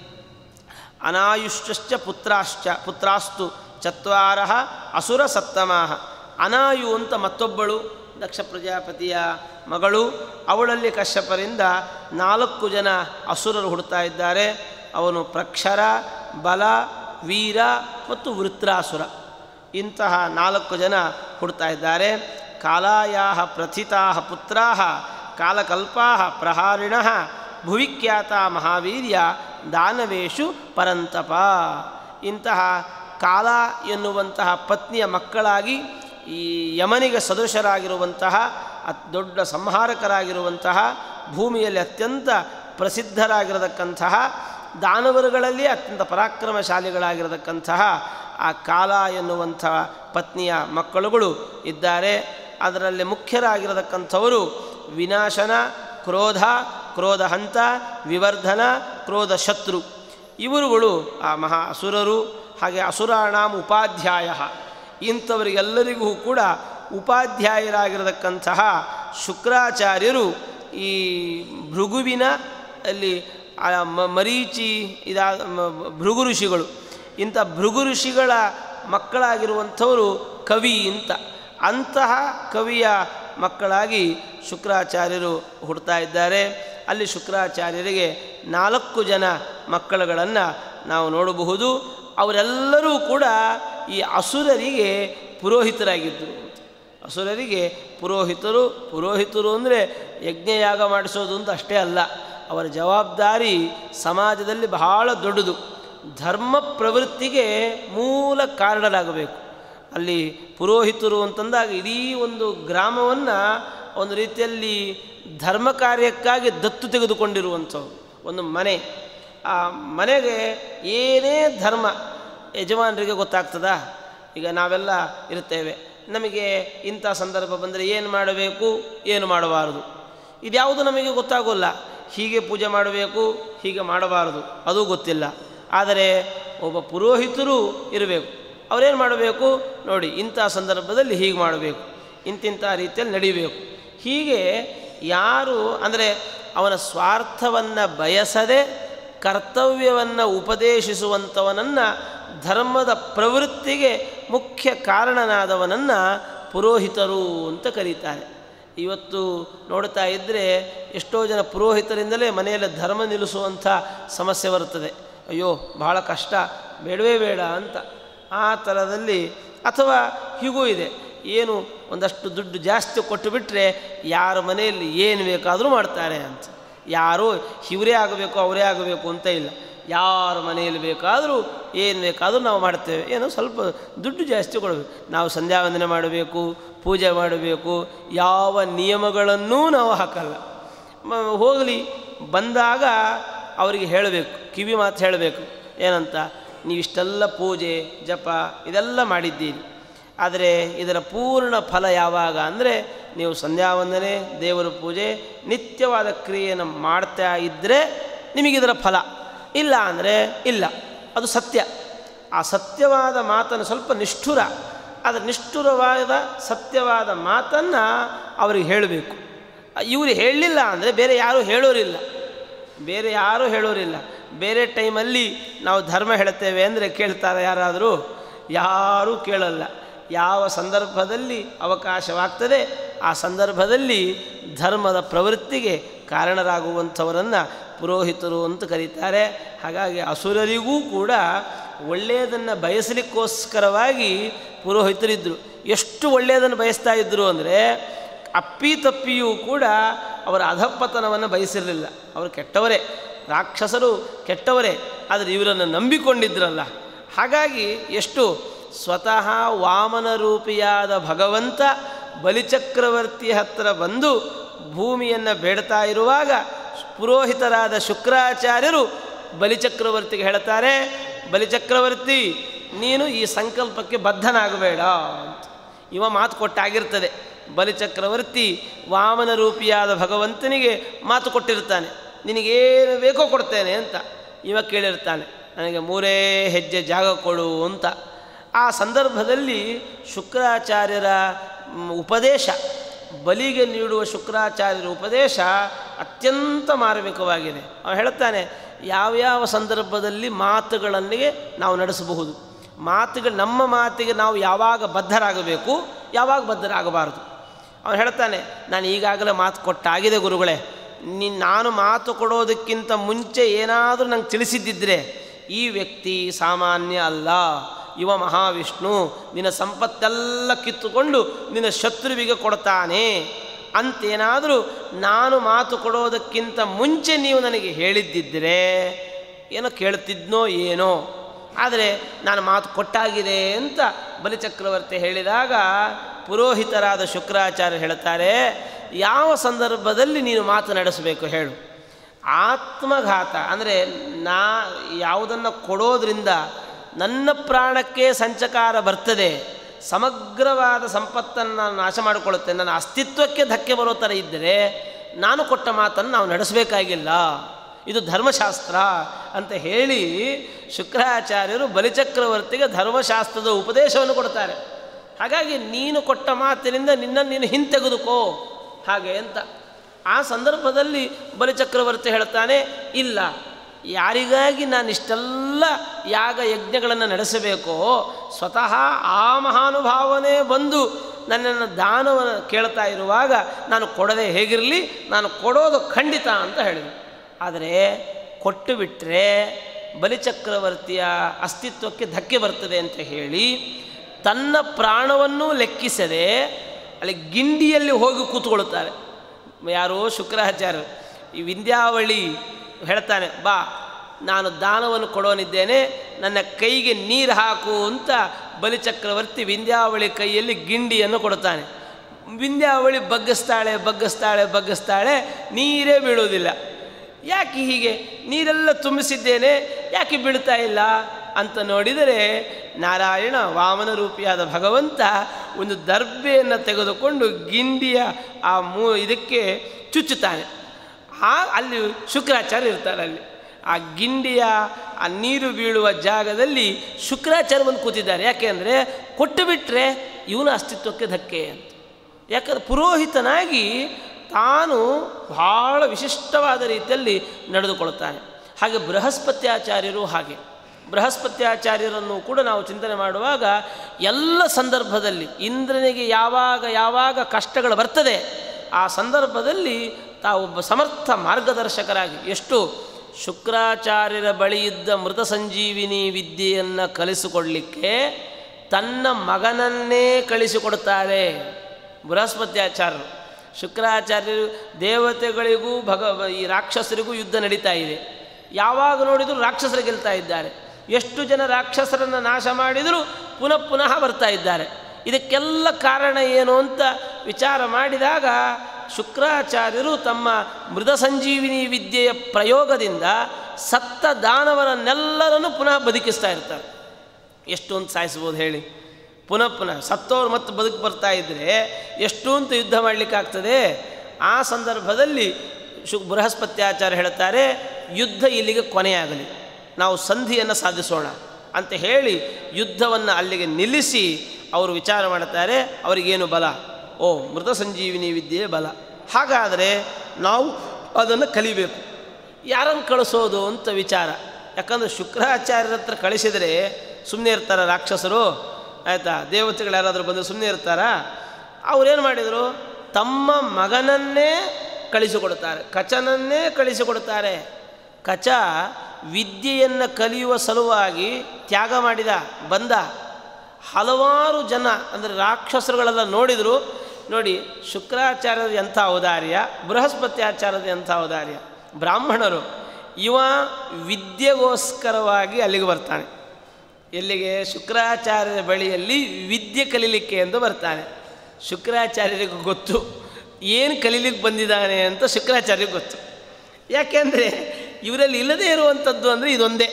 ಅನಾಯುಶ್ಚ ಪುತ್ರಾಶ್ಚ ಪುತ್ರಾಸ್ತು ಚತ್ವಾರ ಅಸುರ ಸತ್ತಮಾಹ ಅನಾಯು ಅಂತ ಮತ್ತೊಬ್ಬಳು ದಕ್ಷ ಪ್ರಜಾಪತಿಯ ಮಗಳು ಅವಳಲ್ಲಿ ಕಶ್ಯಪರಿಂದ ನಾಲ್ಕು ಜನ ಅಸುರರು ಹುಡ್ತಾ ಇದ್ದಾರೆ ಅವನು ಪ್ರಕ್ಷರ ಬಲ ವೀರ ಮತ್ತು ವೃತ್ರಾಸುರ ಇಂತಹ ನಾಲ್ಕು ಜನ ಹುಡ್ತಾ ಇದ್ದಾರೆ ಕಾಲಾಯಾ ಪ್ರಥಿತಾ ಪುತ್ರಾ ಕಾಲಕಲ್ಪಾ ಪ್ರಹಾರಿಣ ಭುವಿಖ್ಯಾತ ಮಹಾವೀರ್ಯ ದಾನವೇಶು ಪರಂತಪ ಇಂತಹ ಕಾಲ ಎನ್ನುವಂತಹ ಪತ್ನಿಯ ಮಕ್ಕಳಾಗಿ ಈ ಯಮನಿಗೆ ಸದೃಶರಾಗಿರುವಂತಹ ಅತ್ ದೊಡ್ಡ ಸಂಹಾರಕರಾಗಿರುವಂತಹ ಭೂಮಿಯಲ್ಲಿ ಅತ್ಯಂತ ಪ್ರಸಿದ್ಧರಾಗಿರತಕ್ಕಂತಹ ದಾನವರುಗಳಲ್ಲಿ ಅತ್ಯಂತ ಪರಾಕ್ರಮಶಾಲಿಗಳಾಗಿರತಕ್ಕಂತಹ ಆ ಕಾಲ ಎನ್ನುವಂತಹ ಪತ್ನಿಯ ಮಕ್ಕಳುಗಳು ಇದ್ದಾರೆ ಅದರಲ್ಲಿ ಮುಖ್ಯರಾಗಿರತಕ್ಕಂಥವರು ವಿನಾಶನ ಕ್ರೋಧ ಕ್ರೋಧಹಂತ ವಿವರ್ಧನ ಕ್ರೋಧ ಶತ್ರು ಇವರುಗಳು ಆ ಮಹಾ ಅಸುರರು ಹಾಗೆ ಅಸುರಾಣಾಂ ಉಪಾಧ್ಯಾಯ ಇಂಥವರಿಗೆಲ್ಲರಿಗೂ ಕೂಡ ಉಪಾಧ್ಯಾಯರಾಗಿರತಕ್ಕಂತಹ ಶುಕ್ರಾಚಾರ್ಯರು ಈ ಭೃಗುವಿನ ಅಲ್ಲಿ ಆ ಮ- ಮರೀಚಿ ಇದಾ ಮ- ಭೃಗು ಋಷಿಗಳು ಇಂಥ ಭೃಗು ಋಷಿಗಳ ಮಕ್ಕಳಾಗಿರುವಂಥವರು ಕವಿ ಅಂತ ಅಂತಹ ಕವಿಯ ಮಕ್ಕಳಾಗಿ ಶುಕ್ರಾಚಾರ್ಯರು ಹುಡ್ತಾ ಇದ್ದಾರೆ ಅಲ್ಲಿ ಶುಕ್ರಾಚಾರ್ಯರಿಗೆ ನಾಲ್ಕು ಜನ ಮಕ್ಕಳುಗಳನ್ನು ನಾವು ನೋಡಬಹುದು ಅವರೆಲ್ಲರೂ ಕೂಡ ಈ ಅಸುರರಿಗೆ ಪುರೋಹಿತರಾಗಿದ್ದರು ಅಸುರರಿಗೆ ಪುರೋಹಿತರು ಪುರೋಹಿತರು ಅಂದರೆ ಯಜ್ಞಯಾಗ ಮಾಡಿಸೋದು ಅಂತ ಅಷ್ಟೇ ಅಲ್ಲ ಅವರ ಜವಾಬ್ದಾರಿ ಸಮಾಜದಲ್ಲಿ ಬಹಳ ದೊಡ್ಡದು ಧರ್ಮ ಪ್ರವೃತ್ತಿಗೆ ಮೂಲ ಕಾರಣರಾಗಬೇಕು ಅಲ್ಲಿ ಪುರೋಹಿತರು ಅಂತಂದಾಗ ಇಡೀ ಒಂದು ಗ್ರಾಮವನ್ನು ಒಂದು ರೀತಿಯಲ್ಲಿ ಧರ್ಮ ಕಾರ್ಯಕ್ಕಾಗಿ ದತ್ತು ತೆಗೆದುಕೊಂಡಿರುವಂಥವ್ರು ಒಂದು ಮನೆ ಆ ಮನೆಗೆ ಏನೇ ಧರ್ಮ ಯಜಮಾನರಿಗೆ ಗೊತ್ತಾಗ್ತದಾ ಈಗ ನಾವೆಲ್ಲ ಇರ್ತೇವೆ ನಮಗೆ ಇಂಥ ಸಂದರ್ಭ ಬಂದರೆ ಏನು ಮಾಡಬೇಕು ಏನು ಮಾಡಬಾರದು ಇದ್ಯಾವುದು ನಮಗೆ ಗೊತ್ತಾಗೋಲ್ಲ ಹೀಗೆ ಪೂಜೆ ಮಾಡಬೇಕು ಹೀಗೆ ಮಾಡಬಾರದು ಅದು ಗೊತ್ತಿಲ್ಲ ಆದರೆ ಒಬ್ಬ ಪುರೋಹಿತರು ಇರಬೇಕು ಅವರೇನು ಮಾಡಬೇಕು ನೋಡಿ ಇಂಥ ಸಂದರ್ಭದಲ್ಲಿ ಹೀಗೆ ಮಾಡಬೇಕು ಇಂತಿಂಥ ರೀತಿಯಲ್ಲಿ ನಡಿಬೇಕು ಹೀಗೆ ಯಾರು ಅಂದರೆ ಅವನ ಸ್ವಾರ್ಥವನ್ನು ಬಯಸದೆ ಕರ್ತವ್ಯವನ್ನು ಉಪದೇಶಿಸುವಂಥವನನ್ನು ಧರ್ಮದ ಪ್ರವೃತ್ತಿಗೆ ಮುಖ್ಯ ಕಾರಣನಾದವನನ್ನು ಪುರೋಹಿತರು ಅಂತ ಕರೀತಾರೆ ಇವತ್ತು ನೋಡ್ತಾ ಇದ್ದರೆ ಎಷ್ಟೋ ಜನ ಪುರೋಹಿತರಿಂದಲೇ ಮನೆಯಲ್ಲಿ ಧರ್ಮ ನಿಲ್ಲಿಸುವಂಥ ಸಮಸ್ಯೆ ಬರುತ್ತದೆ ಅಯ್ಯೋ ಬಹಳ ಕಷ್ಟ ಬೇಡವೇ ಬೇಡ ಅಂತ ಆ ಥರದಲ್ಲಿ ಅಥವಾ ಹೀಗೂ ಇದೆ ಏನು ಒಂದಷ್ಟು ದುಡ್ಡು ಜಾಸ್ತಿ ಕೊಟ್ಟು ಬಿಟ್ಟರೆ ಯಾರ ಮನೆಯಲ್ಲಿ ಏನು ಬೇಕಾದರೂ ಮಾಡ್ತಾರೆ ಅಂತ ಯಾರೂ ಇವರೇ ಆಗಬೇಕು ಅವರೇ ಆಗಬೇಕು ಅಂತ ಇಲ್ಲ ಯಾರ ಮನೆಯಲ್ಲಿ ಬೇಕಾದರೂ ಏನು ಬೇಕಾದರೂ ನಾವು ಮಾಡ್ತೇವೆ ಏನೋ ಸ್ವಲ್ಪ ದುಡ್ಡು ಜಾಸ್ತಿ ಕೊಡಬೇಕು ನಾವು ಸಂಧ್ಯಾ ವಂದನೆ ಮಾಡಬೇಕು ಪೂಜೆ ಮಾಡಬೇಕು ಯಾವ ನಿಯಮಗಳನ್ನೂ ನಾವು ಹಾಕಲ್ಲ ಮ- ಹೋಗಲಿ ಬಂದಾಗ ಅವರಿಗೆ ಹೇಳಬೇಕು ಕಿವಿ ಮಾತು ಹೇಳಬೇಕು ಏನಂತ ನೀವು ಇಷ್ಟೆಲ್ಲ ಪೂಜೆ ಜಪ ಇದೆಲ್ಲ ಮಾಡಿದ್ದೀರಿ ಆದರೆ ಇದರ ಪೂರ್ಣ ಫಲ ಯಾವಾಗ ಅಂದರೆ ನೀವು ಸಂಧ್ಯಾ ವಂದನೆ ದೇವರ ಪೂಜೆ ನಿತ್ಯವಾದ ಕ್ರಿಯೆಯನ್ನು ಮಾಡ್ತಾ ಇದ್ದರೆ ನಿಮಗಿದರ ಫಲ ಇಲ್ಲ ಅಂದರೆ ಇಲ್ಲ ಅದು ಸತ್ಯ ಆ ಸತ್ಯವಾದ ಮಾತನ್ನು ಸ್ವಲ್ಪ ನಿಷ್ಠುರ ಅದರ ನಿಷ್ಠುರವಾದ ಸತ್ಯವಾದ ಮಾತನ್ನು ಅವರಿಗೆ ಹೇಳಬೇಕು ಇವರು ಹೇಳಲಿಲ್ಲ ಅಂದರೆ ಬೇರೆ ಯಾರೂ ಹೇಳೋರಿಲ್ಲ ಬೇರೆ ಯಾರೂ ಹೇಳೋರಿಲ್ಲ ಬೇರೆ ಟೈಮಲ್ಲಿ ನಾವು ಧರ್ಮ ಹೇಳ್ತೇವೆ ಅಂದರೆ ಕೇಳ್ತಾರೆ ಯಾರಾದರೂ ಯಾರೂ ಕೇಳಲ್ಲ ಯಾವ ಸಂದರ್ಭದಲ್ಲಿ ಅವಕಾಶವಾಗ್ತದೆ ಆ ಸಂದರ್ಭದಲ್ಲಿ ಧರ್ಮದ ಪ್ರವೃತ್ತಿಗೆ ಕಾರಣರಾಗುವಂಥವರನ್ನು ಪುರೋಹಿತರು ಅಂತ ಕರೀತಾರೆ ಹಾಗಾಗಿ ಅಸುರರಿಗೂ ಕೂಡ ಒಳ್ಳೆಯದನ್ನು ಬಯಸಲಿಕ್ಕೋಸ್ಕರವಾಗಿ ಪುರೋಹಿತರಿದ್ದರು ಎಷ್ಟು ಒಳ್ಳೆಯದನ್ನು ಬಯಸ್ತಾ ಇದ್ದರು ಅಂದರೆ ಅಪ್ಪಿ ತಪ್ಪಿಯೂ ಕೂಡ ಅವರ ಅಧಪತನವನ್ನು ಬಯಸಿರಲಿಲ್ಲ ಅವರು ಕೆಟ್ಟವರೇ ರಾಕ್ಷಸರು ಕೆಟ್ಟವರೇ ಆದರೆ ಇವರನ್ನು ನಂಬಿಕೊಂಡಿದ್ರಲ್ಲ ಹಾಗಾಗಿ ಎಷ್ಟು ಸ್ವತಃ ವಾಮನ ರೂಪಿಯಾದ ಭಗವಂತ ಬಲಿಚಕ್ರವರ್ತಿ ಹತ್ತಿರ ಬಂದು ಭೂಮಿಯನ್ನು ಬೇಡ್ತಾ ಇರುವಾಗ ಪುರೋಹಿತರಾದ ಶುಕ್ರಾಚಾರ್ಯರು ಬಲಿಚಕ್ರವರ್ತಿಗೆ ಹೇಳ್ತಾರೆ ಬಲಿಚಕ್ರವರ್ತಿ ನೀನು ಈ ಸಂಕಲ್ಪಕ್ಕೆ ಬದ್ಧನಾಗಬೇಡ ಅಂತ ಇವ ಮಾತು ಕೊಟ್ಟಾಗಿರ್ತದೆ ಬಲಿಚಕ್ರವರ್ತಿ ವಾಮನ ರೂಪಿಯಾದ ಭಗವಂತನಿಗೆ ಮಾತು ಕೊಟ್ಟಿರ್ತಾನೆ ನಿನಗೇನು ಬೇಕೋ ಕೊಡ್ತೇನೆ ಅಂತ ಇವ ಕೇಳಿರ್ತಾನೆ ನನಗೆ ಮೂರೇ ಹೆಜ್ಜೆ ಜಾಗ ಕೊಡು ಅಂತ ಆ ಸಂದರ್ಭದಲ್ಲಿ ಶುಕ್ರಾಚಾರ್ಯರ ಮ್, ಉಪದೇಶ ಬಲಿಗೆ ನೀಡುವ ಶುಕ್ರಾಚಾರ್ಯರ ಉಪದೇಶ ಅತ್ಯಂತ ಮಾರ್ಮಿಕವಾಗಿದೆ ಅವನು ಹೇಳ್ತಾನೆ ಯಾವ್ಯಾವ ಸಂದರ್ಭದಲ್ಲಿ ಮಾತುಗಳನ್ನಿಗೆ ನಾವು ನಡೆಸಬಹುದು ಮಾತುಗಳು ನಮ್ಮ ಮಾತಿಗೆ ನಾವು ಯಾವಾಗ ಬದ್ಧರಾಗಬೇಕು ಯಾವಾಗ ಬದ್ಧರಾಗಬಾರದು ಅವನು ಹೇಳ್ತಾನೆ ನಾನು ಈಗಾಗಲೇ ಮಾತು ಕೊಟ್ಟಾಗಿದೆ ಗುರುಗಳೇ ನೀ ನಾನು ಮಾತು ಕೊಡೋದಕ್ಕಿಂತ ಮುಂಚೆ ಏನಾದರೂ ನಂಗೆ ತಿಳಿಸಿದ್ದಿದ್ರೆ ಈ ವ್ಯಕ್ತಿ ಸಾಮಾನ್ಯ ಅಲ್ಲ ಇವ ಮಹಾವಿಷ್ಣು ನಿನ್ನ ಸಂಪತ್ತೆಲ್ಲ ಕಿತ್ತುಕೊಂಡು ನಿನ್ನ ಶತ್ರುವಿಗೆ ಕೊಡ್ತಾನೆ ಅಂತೇನಾದರೂ ನಾನು ಮಾತು ಕೊಡೋದಕ್ಕಿಂತ ಮುಂಚೆ ನೀವು ನನಗೆ ಹೇಳಿದ್ದಿದ್ದರೆ ಏನೋ ಕೇಳ್ತಿದ್ನೋ ಏನೋ ಆದರೆ ನಾನು ಮಾತು ಕೊಟ್ಟಾಗಿದೆ ಅಂತ ಬಲಿಚಕ್ರವರ್ತಿ ಹೇಳಿದಾಗ ಪುರೋಹಿತರಾದ ಶುಕ್ರಾಚಾರ್ಯ ಹೇಳ್ತಾರೆ ಯಾವ ಸಂದರ್ಭದಲ್ಲಿ ನೀನು ಮಾತು ನಡೆಸಬೇಕು ಹೇಳು ಆತ್ಮಘಾತ ಅಂದರೆ ನಾ ಯಾವುದನ್ನು ಕೊಡೋದ್ರಿಂದ ನನ್ನ ಪ್ರಾಣಕ್ಕೆ ಸಂಚಕಾರ ಬರ್ತದೆ ಸಮಗ್ರವಾದ ಸಂಪತ್ತನ್ನು ನಾನು ನಾಶ ಮಾಡಿಕೊಳ್ಳುತ್ತೇನೆ ನನ್ನ ಅಸ್ತಿತ್ವಕ್ಕೆ ಧಕ್ಕೆ ಬರೋ ಥರ ಇದ್ದರೆ ನಾನು ಕೊಟ್ಟ ಮಾತನ್ನು ನಾವು ನಡೆಸಬೇಕಾಗಿಲ್ಲ ಇದು ಧರ್ಮಶಾಸ್ತ್ರ ಅಂತ ಹೇಳಿ ಶುಕ್ರಾಚಾರ್ಯರು ಬಲಿಚಕ್ರವರ್ತಿಗೆ ಧರ್ಮಶಾಸ್ತ್ರದ ಉಪದೇಶವನ್ನು ಕೊಡ್ತಾರೆ ಹಾಗಾಗಿ ನೀನು ಕೊಟ್ಟ ಮಾತಿನಿಂದ ನಿನ್ನನ್ನು ನೀನು ಹಿಂತೆಗೆದುಕೋ ಹಾಗೆ ಅಂತ ಆ ಸಂದರ್ಭದಲ್ಲಿ ಬಲಿಚಕ್ರವರ್ತಿ ಹೇಳ್ತಾನೆ ಇಲ್ಲ ಯಾರಿಗಾಗಿ ನಾನು ಇಷ್ಟೆಲ್ಲ ಯಾಗ ಯಜ್ಞಗಳನ್ನು ನಡೆಸಬೇಕೋ ಸ್ವತಃ ಆ ಮಹಾನುಭಾವನೇ ಬಂದು ನನ್ನನ್ನು ದಾನವನ್ನು ಕೇಳ್ತಾ ಇರುವಾಗ ನಾನು ಕೊಡದೆ ಹೇಗಿರಲಿ ನಾನು ಕೊಡೋದು ಖಂಡಿತ ಅಂತ ಹೇಳಿದೆ ಆದರೆ ಕೊಟ್ಟು ಬಿಟ್ಟರೆ ಬಲಿಚಕ್ರವರ್ತಿಯ ಅಸ್ತಿತ್ವಕ್ಕೆ ಧಕ್ಕೆ ಬರ್ತದೆ ಅಂತ ಹೇಳಿ ತನ್ನ ಪ್ರಾಣವನ್ನೂ ಲೆಕ್ಕಿಸದೆ ಅಲ್ಲಿ ಗಿಂಡಿಯಲ್ಲಿ ಹೋಗಿ ಕೂತ್ಕೊಳ್ಳುತ್ತಾರೆ ಯಾರೋ ಶುಕ್ರಾಚಾರ್ಯರು ಈ ವಿಂಧ್ಯಾವಳಿ ಹೇಳ್ತಾನೆ ಬಾ ನಾನು ದಾನವನ್ನು ಕೊಡೋನಿದ್ದೇನೆ ನನ್ನ ಕೈಗೆ ನೀರು ಹಾಕು ಅಂತ ಬಲಿಚಕ್ರವರ್ತಿ ವಿಂಧ್ಯಾವಳಿ ಕೈಯಲ್ಲಿ ಗಿಂಡಿಯನ್ನು ಕೊಡ್ತಾನೆ ವಿಂಧ್ಯಾವಳಿ ಬಗ್ಗಿಸ್ತಾಳೆ ಬಗ್ಗಿಸ್ತಾಳೆ ಬಗ್ಗಿಸ್ತಾಳೆ ನೀರೇ ಬೀಳೋದಿಲ್ಲ ಯಾಕೆ ಹೀಗೆ ನೀರೆಲ್ಲ ತುಂಬಿಸಿದ್ದೇನೆ ಯಾಕೆ ಬೀಳ್ತಾ ಇಲ್ಲ ಅಂತ ನೋಡಿದರೆ ನಾರಾಯಣ ವಾಮನ ರೂಪಿಯಾದ ಭಗವಂತ ಒಂದು ದರ್ಬೆಯನ್ನು ತೆಗೆದುಕೊಂಡು ಗಿಂಡಿಯ ಆ ಮೂ ಇದಕ್ಕೆ ಚುಚ್ಚುತ್ತಾನೆ ಆ ಅಲ್ಲಿ ಶುಕ್ರಾಚಾರ್ಯ ಇರ್ತಾರೆ ಅಲ್ಲಿ ಆ ಗಿಂಡಿಯ ಆ ನೀರು ಬೀಳುವ ಜಾಗದಲ್ಲಿ ಶುಕ್ರಾಚಾರ್ಯ ಬಂದು ಕೂತಿದ್ದಾರೆ ಯಾಕೆಂದರೆ ಕೊಟ್ಟು ಬಿಟ್ಟರೆ ಇವನ ಅಸ್ತಿತ್ವಕ್ಕೆ ಧಕ್ಕೆ ಅಂತ ಯಾಕಂದ್ರೆ ಪುರೋಹಿತನಾಗಿ ತಾನು ಬಹಳ ವಿಶಿಷ್ಟವಾದ ರೀತಿಯಲ್ಲಿ ನಡೆದುಕೊಳ್ತಾನೆ ಹಾಗೆ ಬೃಹಸ್ಪತ್ಯಾಚಾರ್ಯರು ಹಾಗೆ ಬೃಹಸ್ಪತ್ಯಾಚಾರ್ಯರನ್ನು ಕೂಡ ನಾವು ಚಿಂತನೆ ಮಾಡುವಾಗ ಎಲ್ಲ ಸಂದರ್ಭದಲ್ಲಿ ಇಂದ್ರನಿಗೆ ಯಾವಾಗ ಯಾವಾಗ ಕಷ್ಟಗಳು ಬರ್ತದೆ ಆ ಸಂದರ್ಭದಲ್ಲಿ ತಾವೊಬ್ಬ ಸಮರ್ಥ ಮಾರ್ಗದರ್ಶಕರಾಗಿ ಎಷ್ಟು ಶುಕ್ರಾಚಾರ್ಯರ ಬಳಿ ಇದ್ದ ಮೃತ ಸಂಜೀವಿನಿ ವಿದ್ಯೆಯನ್ನು ಕಲಿಸಿಕೊಡಲಿಕ್ಕೆ ತನ್ನ ಮಗನನ್ನೇ ಕಳಿಸಿಕೊಡುತ್ತಾರೆ ಬೃಹಸ್ಪತ್ಯಾಚಾರ್ಯರು ಶುಕ್ರಾಚಾರ್ಯರು ದೇವತೆಗಳಿಗೂ ಭಗ ಈ ರಾಕ್ಷಸರಿಗೂ ಯುದ್ಧ ನಡೀತಾ ಇದೆ ಯಾವಾಗ ನೋಡಿದರೂ ರಾಕ್ಷಸರು ಗೆಲ್ತಾ ಇದ್ದಾರೆ ಎಷ್ಟು ಜನ ರಾಕ್ಷಸರನ್ನು ನಾಶ ಮಾಡಿದರೂ ಪುನಃ ಪುನಃ ಬರ್ತಾ ಇದ್ದಾರೆ ಇದಕ್ಕೆಲ್ಲ ಕಾರಣ ಏನು ಅಂತ ವಿಚಾರ ಮಾಡಿದಾಗ ಶುಕ್ರಾಚಾರ್ಯರು ತಮ್ಮ ಮೃದ ಸಂಜೀವಿನಿ ವಿದ್ಯೆಯ ಪ್ರಯೋಗದಿಂದ ಸತ್ತ ದಾನವರನ್ನೆಲ್ಲರನ್ನು ಪುನಃ ಬದುಕಿಸ್ತಾ ಇರ್ತಾರೆ ಎಷ್ಟು ಅಂತ ಸಾಯಿಸ್ಬೋದು ಹೇಳಿ ಪುನಃ ಪುನಃ ಸತ್ತೋರು ಮತ್ತೆ ಬದುಕು ಬರ್ತಾ ಇದ್ದರೆ ಎಷ್ಟು ಅಂತ ಯುದ್ಧ ಮಾಡಲಿಕ್ಕಾಗ್ತದೆ ಆ ಸಂದರ್ಭದಲ್ಲಿ ಶು ಬೃಹಸ್ಪತ್ಯಾಚಾರ್ಯ ಹೇಳ್ತಾರೆ ಯುದ್ಧ ಇಲ್ಲಿಗೆ ಕೊನೆಯಾಗಲಿ ನಾವು ಸಂಧಿಯನ್ನು ಸಾಧಿಸೋಣ ಅಂತ ಹೇಳಿ ಯುದ್ಧವನ್ನು ಅಲ್ಲಿಗೆ ನಿಲ್ಲಿಸಿ ಅವರು ವಿಚಾರ ಮಾಡ್ತಾರೆ ಅವರಿಗೇನು ಬಲ ಓ ಮೃತ ಸಂಜೀವಿನಿ ವಿದ್ಯೆಯೇ ಬಲ ಹಾಗಾದರೆ ನಾವು ಅದನ್ನು ಕಲಿಬೇಕು ಯಾರನ್ನು ಕಳಿಸೋದು ಅಂತ ವಿಚಾರ ಯಾಕಂದರೆ ಶುಕ್ರಾಚಾರ್ಯರ ಹತ್ರ ಕಳಿಸಿದರೆ ಸುಮ್ಮನೆ ಇರ್ತಾರ ರಾಕ್ಷಸರು ಆಯಿತಾ ದೇವತೆಗಳು ಯಾರಾದರೂ ಬಂದು ಸುಮ್ಮನೆ ಇರ್ತಾರಾ ಅವ್ರೇನು ಮಾಡಿದರು ತಮ್ಮ ಮಗನನ್ನೇ ಕಳಿಸಿಕೊಡ್ತಾರೆ ಕಚನನ್ನೇ ಕಳಿಸಿಕೊಡ್ತಾರೆ ಕಚ ವಿದ್ಯೆಯನ್ನು ಕಲಿಯುವ ಸಲುವಾಗಿ ತ್ಯಾಗ ಮಾಡಿದ ಬಂದ ಹಲವಾರು ಜನ ಅಂದರೆ ರಾಕ್ಷಸರುಗಳೆಲ್ಲ ನೋಡಿದರು ನೋಡಿ ಶುಕ್ರಾಚಾರ್ಯದ ಎಂಥ ಔದಾರ್ಯ ಬೃಹಸ್ಪತ್ಯಾಚಾರ್ಯದ ಎಂಥ ಔದಾರ್ಯ ಬ್ರಾಹ್ಮಣರು ಇವ ವಿದ್ಯೆಗೋಸ್ಕರವಾಗಿ ಅಲ್ಲಿಗೆ ಬರ್ತಾನೆ ಎಲ್ಲಿಗೆ ಶುಕ್ರಾಚಾರ್ಯರ ಬಳಿಯಲ್ಲಿ ವಿದ್ಯೆ ಕಲೀಲಿಕ್ಕೆ ಎಂದು ಬರ್ತಾನೆ ಶುಕ್ರಾಚಾರ್ಯರಿಗೂ ಗೊತ್ತು ಏನು ಕಲೀಲಿಕ್ಕೆ ಬಂದಿದ್ದಾನೆ ಅಂತ ಶುಕ್ರಾಚಾರ್ಯರಿಗೆ ಗೊತ್ತು ಯಾಕೆಂದರೆ ಇವರಲ್ಲಿ ಇಲ್ಲದೇ ಇರುವಂಥದ್ದು ಅಂದರೆ ಇದೊಂದೇ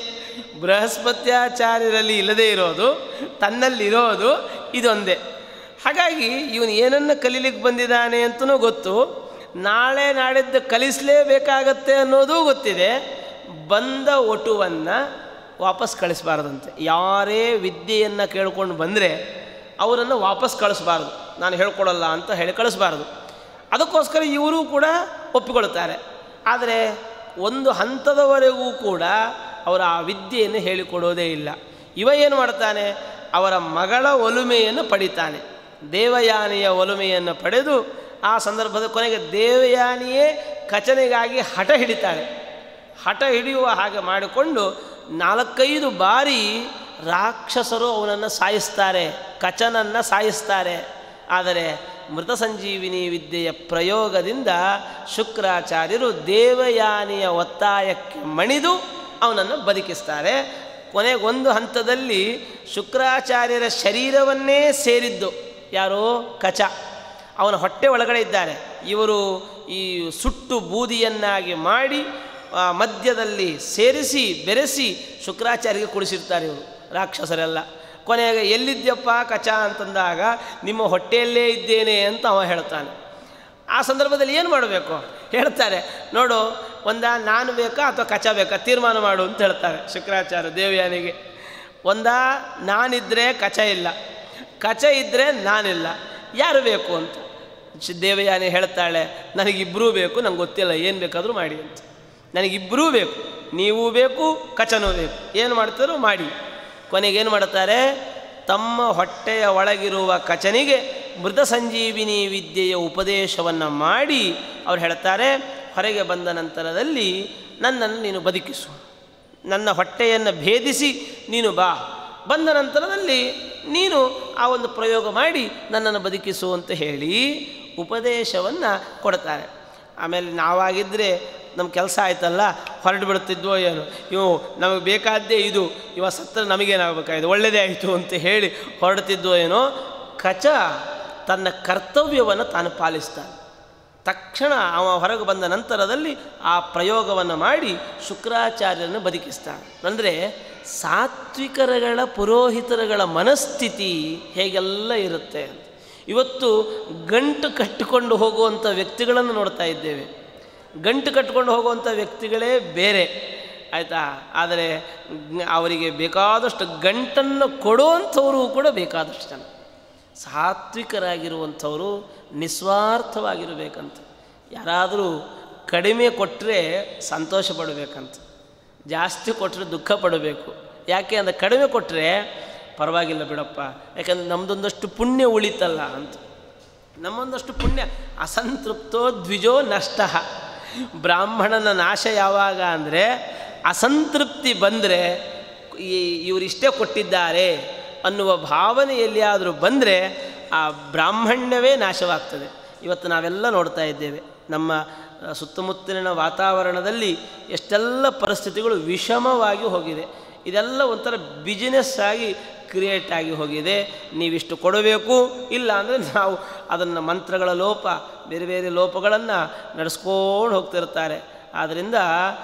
ಬೃಹಸ್ಪತ್ಯಾಚಾರ್ಯರಲ್ಲಿ ಇಲ್ಲದೇ ಇರೋದು ತನ್ನಲ್ಲಿರೋದು ಇದೊಂದೇ ಹಾಗಾಗಿ ಇವನು ಏನನ್ನು ಕಲೀಲಿಕ್ಕೆ ಬಂದಿದ್ದಾನೆ ಅಂತಲೂ ಗೊತ್ತು ನಾಳೆ ನಾಡಿದ್ದು ಕಲಿಸಲೇಬೇಕಾಗತ್ತೆ ಅನ್ನೋದು ಗೊತ್ತಿದೆ ಬಂದ ಒಟುವನ್ನು ವಾಪಸ್ ಕಳಿಸಬಾರ್ದಂತೆ ಯಾರೇ ವಿದ್ಯೆಯನ್ನು ಕೇಳ್ಕೊಂಡು ಬಂದರೆ ಅವರನ್ನು ವಾಪಸ್ ಕಳಿಸ್ಬಾರ್ದು ನಾನು ಹೇಳ್ಕೊಡಲ್ಲ ಅಂತ ಹೇಳಿ ಕಳಿಸ್ಬಾರ್ದು ಅದಕ್ಕೋಸ್ಕರ ಇವರು ಕೂಡ ಒಪ್ಪಿಕೊಳ್ತಾರೆ ಆದರೆ ಒಂದು ಹಂತದವರೆಗೂ ಕೂಡ ಅವರ ಆ ವಿದ್ಯೆಯನ್ನು ಹೇಳಿಕೊಡೋದೇ ಇಲ್ಲ ಇವ ಏನು ಮಾಡ್ತಾನೆ ಅವರ ಮಗಳ ಒಲುಮೆಯನ್ನು ಪಡಿತಾನೆ ದೇವಯಾನಿಯ ಒಲುಮೆಯನ್ನು ಪಡೆದು ಆ ಸಂದರ್ಭದ ಕೊನೆಗೆ ದೇವಯಾನಿಯೇ ಕಚನೆಗಾಗಿ ಹಠ ಹಿಡಿತಾಳೆ ಹಠ ಹಿಡಿಯುವ ಹಾಗೆ ಮಾಡಿಕೊಂಡು ನಾಲ್ಕೈದು ಬಾರಿ ರಾಕ್ಷಸರು ಅವನನ್ನು ಸಾಯಿಸ್ತಾರೆ ಕಚನನ್ನು ಸಾಯಿಸ್ತಾರೆ ಆದರೆ ಮೃತ ಸಂಜೀವಿನಿ ವಿದ್ಯೆಯ ಪ್ರಯೋಗದಿಂದ ಶುಕ್ರಾಚಾರ್ಯರು ದೇವಯಾನಿಯ ಒತ್ತಾಯಕ್ಕೆ ಮಣಿದು ಅವನನ್ನು ಬದುಕಿಸ್ತಾರೆ ಕೊನೆಗೊಂದು ಹಂತದಲ್ಲಿ ಶುಕ್ರಾಚಾರ್ಯರ ಶರೀರವನ್ನೇ ಸೇರಿದ್ದು ಯಾರೋ ಕಚ ಅವನ ಹೊಟ್ಟೆ ಒಳಗಡೆ ಇದ್ದಾರೆ ಇವರು ಈ ಸುಟ್ಟು ಬೂದಿಯನ್ನಾಗಿ ಮಾಡಿ ಆ ಮಧ್ಯದಲ್ಲಿ ಸೇರಿಸಿ ಬೆರೆಸಿ ಶುಕ್ರಾಚಾರ್ಯಗೆ ಕುಡಿಸಿರ್ತಾರೆ ಇವರು ರಾಕ್ಷಸರೆಲ್ಲ ಕೊನೆಗೆ ಎಲ್ಲಿದ್ಯಪ್ಪ ಕಚ ಅಂತಂದಾಗ ನಿಮ್ಮ ಹೊಟ್ಟೆಯಲ್ಲೇ ಇದ್ದೇನೆ ಅಂತ ಅವ ಹೇಳ್ತಾನೆ ಆ ಸಂದರ್ಭದಲ್ಲಿ ಏನು ಮಾಡಬೇಕು ಹೇಳ್ತಾರೆ ನೋಡು ಒಂದ ನಾನು ಬೇಕಾ ಅಥವಾ ಕಚ ಬೇಕಾ ತೀರ್ಮಾನ ಮಾಡು ಅಂತ ಹೇಳ್ತಾರೆ ಶುಕ್ರಾಚಾರ್ಯ ದೇವಯಾನಿಗೆ ಒಂದ ನಾನಿದ್ದರೆ ಕಚ ಇಲ್ಲ ಕಚ ಇದ್ದರೆ ನಾನಿಲ್ಲ ಯಾರು ಬೇಕು ಅಂತ ಶ್- ದೇವಯಾನಿ ಹೇಳ್ತಾಳೆ ನನಗಿಬ್ಬರೂ ಬೇಕು ನಂಗೆ ಗೊತ್ತಿಲ್ಲ ಏನು ಬೇಕಾದರೂ ಮಾಡಿ ಅಂತ ನನಗಿಬ್ಬರೂ ಬೇಕು ನೀವು ಬೇಕು ಕಚನೂ ಬೇಕು ಏನು ಮಾಡ್ತಾರೋ ಮಾಡಿ ಕೊನೆಗೇನು ಮಾಡ್ತಾರೆ ತಮ್ಮ ಹೊಟ್ಟೆಯ ಒಳಗಿರುವ ಕಚನಿಗೆ ಮೃತ ಸಂಜೀವಿನಿ ವಿದ್ಯೆಯ ಉಪದೇಶವನ್ನು ಮಾಡಿ ಅವ್ರು ಹೇಳ್ತಾರೆ ಹೊರಗೆ ಬಂದ ನಂತರದಲ್ಲಿ ನನ್ನನ್ನು ನೀನು ಬದುಕಿಸು ನನ್ನ ಹೊಟ್ಟೆಯನ್ನು ಭೇದಿಸಿ ನೀನು ಬಾ ಬಂದ ನಂತರದಲ್ಲಿ ನೀನು ಆ ಒಂದು ಪ್ರಯೋಗ ಮಾಡಿ ನನ್ನನ್ನು ಬದುಕಿಸು ಅಂತ ಹೇಳಿ ಉಪದೇಶವನ್ನು ಕೊಡ್ತಾರೆ ಆಮೇಲೆ ನಾವಾಗಿದ್ದರೆ ನಮ್ಮ ಕೆಲಸ ಆಯ್ತಲ್ಲ ಹೊರಟು ಬಿಡ್ತಿದ್ವೋ ಏನು ಇವು ನಮಗೆ ಬೇಕಾದ್ದೇ ಇದು ಇವ ಸತ್ತ ನಮಗೇನಾಗಬೇಕಾಗಿದೆ ಒಳ್ಳೆಯದೇ ಆಯಿತು ಅಂತ ಹೇಳಿ ಹೊರಡ್ತಿದ್ವೋ ಏನೋ ಕಚ ತನ್ನ ಕರ್ತವ್ಯವನ್ನು ತಾನು ಪಾಲಿಸ್ತಾನೆ ತಕ್ಷಣ ಅವ ಹೊರಗೆ ಬಂದ ನಂತರದಲ್ಲಿ ಆ ಪ್ರಯೋಗವನ್ನು ಮಾಡಿ ಶುಕ್ರಾಚಾರ್ಯರನ್ನು ಬದುಕಿಸ್ತಾನೆ ಅಂದರೆ ಸಾತ್ವಿಕರಗಳ ಪುರೋಹಿತರುಗಳ ಮನಸ್ಥಿತಿ ಹೇಗೆಲ್ಲ ಇರುತ್ತೆ ಅಂತ ಇವತ್ತು ಗಂಟು ಕಟ್ಟಿಕೊಂಡು ಹೋಗುವಂಥ ವ್ಯಕ್ತಿಗಳನ್ನು ನೋಡ್ತಾ ಇದ್ದೇವೆ ಗಂಟು ಕಟ್ಟಿಕೊಂಡು ಹೋಗುವಂಥ ವ್ಯಕ್ತಿಗಳೇ ಬೇರೆ ಆಯಿತಾ ಆದರೆ ಗ್- ಅವರಿಗೆ ಬೇಕಾದಷ್ಟು ಗಂಟನ್ನು ಕೊಡುವಂಥವರು ಕೂಡ ಬೇಕಾದಷ್ಟು ಜನ ಸಾತ್ವಿಕರಾಗಿರುವಂಥವರು ನಿಸ್ವಾರ್ಥವಾಗಿರಬೇಕಂತ ಯಾರಾದರೂ ಕಡಿಮೆ ಕೊಟ್ಟರೆ ಸಂತೋಷ ಪಡಬೇಕಂತ ಜಾಸ್ತಿ ಕೊಟ್ಟರೆ ದುಃಖ ಪಡಬೇಕು ಯಾಕೆ ಅಂದರೆ ಕಡಿಮೆ ಕೊಟ್ಟರೆ ಪರವಾಗಿಲ್ಲ ಬಿಡಪ್ಪ ಯಾಕಂದ್ರೆ ನಮ್ಮದೊಂದಷ್ಟು ಪುಣ್ಯ ಉಳಿತಲ್ಲ ಅಂತ ನಮ್ಮೊಂದಷ್ಟು ಪುಣ್ಯ ಅಸಂತೃಪ್ತೋ ದ್ವಿಜೋ ನಷ್ಟ ಬ್ರಾಹ್ಮಣನ ನಾಶ ಯಾವಾಗ ಅಂದರೆ ಅಸಂತೃಪ್ತಿ ಬಂದರೆ ಈ ಇವರಿಷ್ಟೇ ಕೊಟ್ಟಿದ್ದಾರೆ ಅನ್ನುವ ಭಾವನೆ ಎಲ್ಲಿಯಾದರೂ ಬಂದರೆ ಆ ಬ್ರಾಹ್ಮಣ್ಯವೇ ನಾಶವಾಗ್ತದೆ ಇವತ್ತು ನಾವೆಲ್ಲ ನೋಡ್ತಾ ಇದ್ದೇವೆ ನಮ್ಮ ಆ, ಸುತ್ತಮುತ್ತಲಿನ ವಾತಾವರಣದಲ್ಲಿ ಎಷ್ಟೆಲ್ಲ ಪರಿಸ್ಥಿತಿಗಳು ವಿಷಮವಾಗಿ ಹೋಗಿದೆ ಇದೆಲ್ಲ ಒಂಥರ ಬಿಜಿನೆಸ್ ಆಗಿ ಕ್ರಿಯೇಟ್ ಆಗಿ ಹೋಗಿದೆ ನೀವಿಷ್ಟು ಕೊಡಬೇಕು ಇಲ್ಲ ಅಂದರೆ ನಾವು ಅದನ್ನು ಮಂತ್ರಗಳ ಲೋಪ ಬೇರೆ ಬೇರೆ ಲೋಪಗಳನ್ನು ನಡೆಸ್ಕೊಂಡು ಹೋಗ್ತಿರ್ತಾರೆ ಆದ್ದರಿಂದ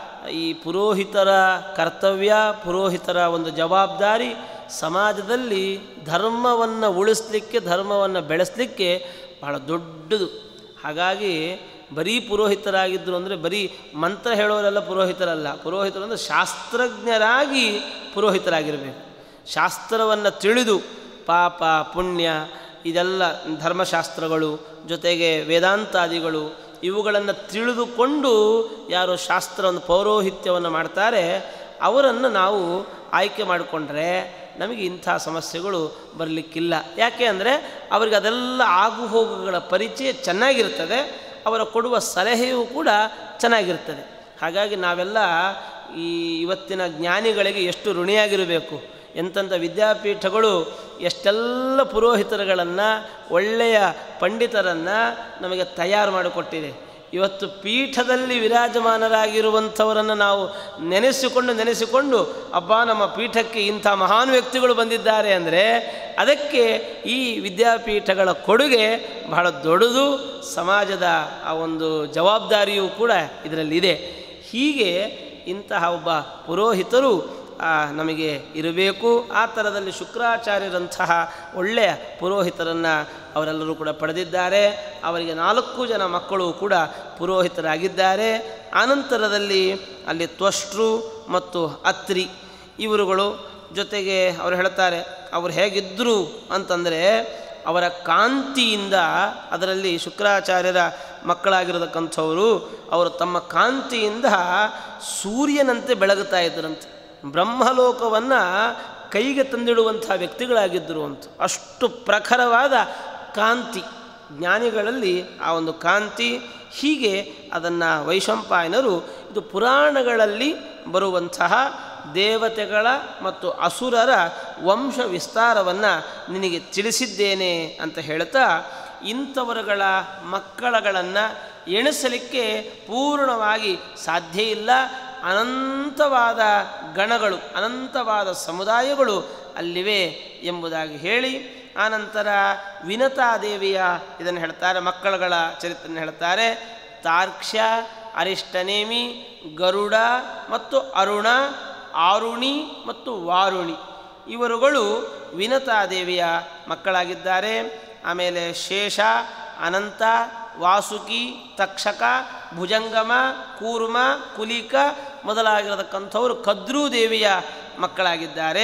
ಈ ಪುರೋಹಿತರ ಕರ್ತವ್ಯ ಪುರೋಹಿತರ ಒಂದು ಜವಾಬ್ದಾರಿ ಸಮಾಜದಲ್ಲಿ ಧರ್ಮವನ್ನು ಉಳಿಸ್ಲಿಕ್ಕೆ ಧರ್ಮವನ್ನು ಬೆಳೆಸಲಿಕ್ಕೆ ಬಹಳ ದೊಡ್ಡದು ಹಾಗಾಗಿ ಬರೀ ಪುರೋಹಿತರಾಗಿದ್ದರು ಅಂದರೆ ಬರೀ ಮಂತ್ರ ಹೇಳೋರೆಲ್ಲ ಪುರೋಹಿತರಲ್ಲ ಪುರೋಹಿತರು ಅಂದರೆ ಶಾಸ್ತ್ರಜ್ಞರಾಗಿ ಪುರೋಹಿತರಾಗಿರಬೇಕು ಶಾಸ್ತ್ರವನ್ನು ತಿಳಿದು ಪಾಪ ಪುಣ್ಯ ಇದೆಲ್ಲ ಧರ್ಮಶಾಸ್ತ್ರಗಳು ಜೊತೆಗೆ ವೇದಾಂತಾದಿಗಳು ಇವುಗಳನ್ನು ತಿಳಿದುಕೊಂಡು ಯಾರು ಶಾಸ್ತ್ರವನ್ನು ಪೌರೋಹಿತ್ಯವನ್ನು ಮಾಡ್ತಾರೆ ಅವರನ್ನು ನಾವು ಆಯ್ಕೆ ಮಾಡಿಕೊಂಡ್ರೆ ನಮಗೆ ಇಂಥ ಸಮಸ್ಯೆಗಳು ಬರಲಿಕ್ಕಿಲ್ಲ ಯಾಕೆ ಅಂದರೆ ಅವರಿಗೆ ಅದೆಲ್ಲ ಆಗು ಹೋಗುಗಳ ಪರಿಚಯ ಚೆನ್ನಾಗಿರ್ತದೆ ಅವರ ಕೊಡುವ ಸಲಹೆಯೂ ಕೂಡ ಚೆನ್ನಾಗಿರ್ತದೆ ಹಾಗಾಗಿ ನಾವೆಲ್ಲ ಈ ಇವತ್ತಿನ ಜ್ಞಾನಿಗಳಿಗೆ ಎಷ್ಟು ಋಣಿಯಾಗಿರಬೇಕು ಎಂತೆಂಥ ವಿದ್ಯಾಪೀಠಗಳು ಎಷ್ಟೆಲ್ಲ ಪುರೋಹಿತರುಗಳನ್ನು ಒಳ್ಳೆಯ ಪಂಡಿತರನ್ನು ನಮಗೆ ತಯಾರು ಮಾಡಿಕೊಟ್ಟಿದೆ ಇವತ್ತು ಪೀಠದಲ್ಲಿ ವಿರಾಜಮಾನರಾಗಿರುವಂಥವರನ್ನು ನಾವು ನೆನೆಸಿಕೊಂಡು ನೆನೆಸಿಕೊಂಡು ಅಬ್ಬಾ ನಮ್ಮ ಪೀಠಕ್ಕೆ ಇಂಥ ಮಹಾನ್ ವ್ಯಕ್ತಿಗಳು ಬಂದಿದ್ದಾರೆ ಅಂದರೆ ಅದಕ್ಕೆ ಈ ವಿದ್ಯಾಪೀಠಗಳ ಕೊಡುಗೆ ಬಹಳ ದೊಡ್ಡದು ಸಮಾಜದ ಆ ಒಂದು ಜವಾಬ್ದಾರಿಯೂ ಕೂಡ ಇದರಲ್ಲಿದೆ ಹೀಗೆ ಇಂತಹ ಒಬ್ಬ ಪುರೋಹಿತರು ಆ, ನಮಗೆ ಇರಬೇಕು ಆ ಥರದಲ್ಲಿ ಶುಕ್ರಾಚಾರ್ಯರಂತಹ ಒಳ್ಳೆಯ ಪುರೋಹಿತರನ್ನು ಅವರೆಲ್ಲರೂ ಕೂಡ ಪಡೆದಿದ್ದಾರೆ ಅವರಿಗೆ ನಾಲ್ಕು ಜನ ಮಕ್ಕಳು ಕೂಡ ಪುರೋಹಿತರಾಗಿದ್ದಾರೆ ಆನಂತರದಲ್ಲಿ ಅಲ್ಲಿ ತ್ವಷ್ಟ್ರು ಮತ್ತು ಅತ್ರಿ ಇವರುಗಳು ಜೊತೆಗೆ ಅವರು ಹೇಳ್ತಾರೆ ಅವರು ಹೇಗಿದ್ದರು ಅಂತಂದರೆ ಅವರ ಕಾಂತಿಯಿಂದ ಅದರಲ್ಲಿ ಶುಕ್ರಾಚಾರ್ಯರ ಮಕ್ಕಳಾಗಿರತಕ್ಕಂಥವರು ಅವರು ತಮ್ಮ ಕಾಂತಿಯಿಂದ ಸೂರ್ಯನಂತೆ ಬೆಳಗುತ್ತಾ ಇದ್ದರಂತೆ ಬ್ರಹ್ಮಲೋಕವನ್ನು ಕೈಗೆ ತಂದಿಡುವಂಥ ವ್ಯಕ್ತಿಗಳಾಗಿದ್ದರು ಅಂತ ಅಷ್ಟು ಪ್ರಖರವಾದ ಕಾಂತಿ ಜ್ಞಾನಿಗಳಲ್ಲಿ ಆ ಒಂದು ಕಾಂತಿ ಹೀಗೆ ಅದನ್ನು ವೈಶಂಪಾಯನರು ಇದು ಪುರಾಣಗಳಲ್ಲಿ ಬರುವಂತಹ ದೇವತೆಗಳ ಮತ್ತು ಅಸುರರ ವಂಶ ವಿಸ್ತಾರವನ್ನು ನಿನಗೆ ತಿಳಿಸಿದ್ದೇನೆ ಅಂತ ಹೇಳ್ತಾ ಇಂಥವರುಗಳ ಮಕ್ಕಳಗಳನ್ನು ಎಣಿಸಲಿಕ್ಕೆ ಪೂರ್ಣವಾಗಿ ಸಾಧ್ಯ ಇಲ್ಲ ಅನಂತವಾದ ಗಣಗಳು ಅನಂತವಾದ ಸಮುದಾಯಗಳು ಅಲ್ಲಿವೆ ಎಂಬುದಾಗಿ ಹೇಳಿ ಆನಂತರ ವಿನತಾದೇವಿಯ ಇದನ್ನು ಹೇಳ್ತಾರೆ ಮಕ್ಕಳುಗಳ ಚರಿತ್ರೆಯನ್ನು ಹೇಳ್ತಾರೆ ತಾರ್ಕ್ಷ್ಯ ಅರಿಷ್ಟನೇಮಿ ಗರುಡ ಮತ್ತು ಅರುಣ ಆರುಣಿ ಮತ್ತು ವಾರುಣಿ ಇವರುಗಳು ವಿನತಾದೇವಿಯ ಮಕ್ಕಳಾಗಿದ್ದಾರೆ ಆಮೇಲೆ ಶೇಷ ಅನಂತ ವಾಸುಕಿ ತಕ್ಷಕ ಭುಜಂಗಮ ಕೂರ್ಮ ಕುಲಿಕ ಮೊದಲಾಗಿರತಕ್ಕಂಥವರು ಕದ್ರೂ ದೇವಿಯ ಮಕ್ಕಳಾಗಿದ್ದಾರೆ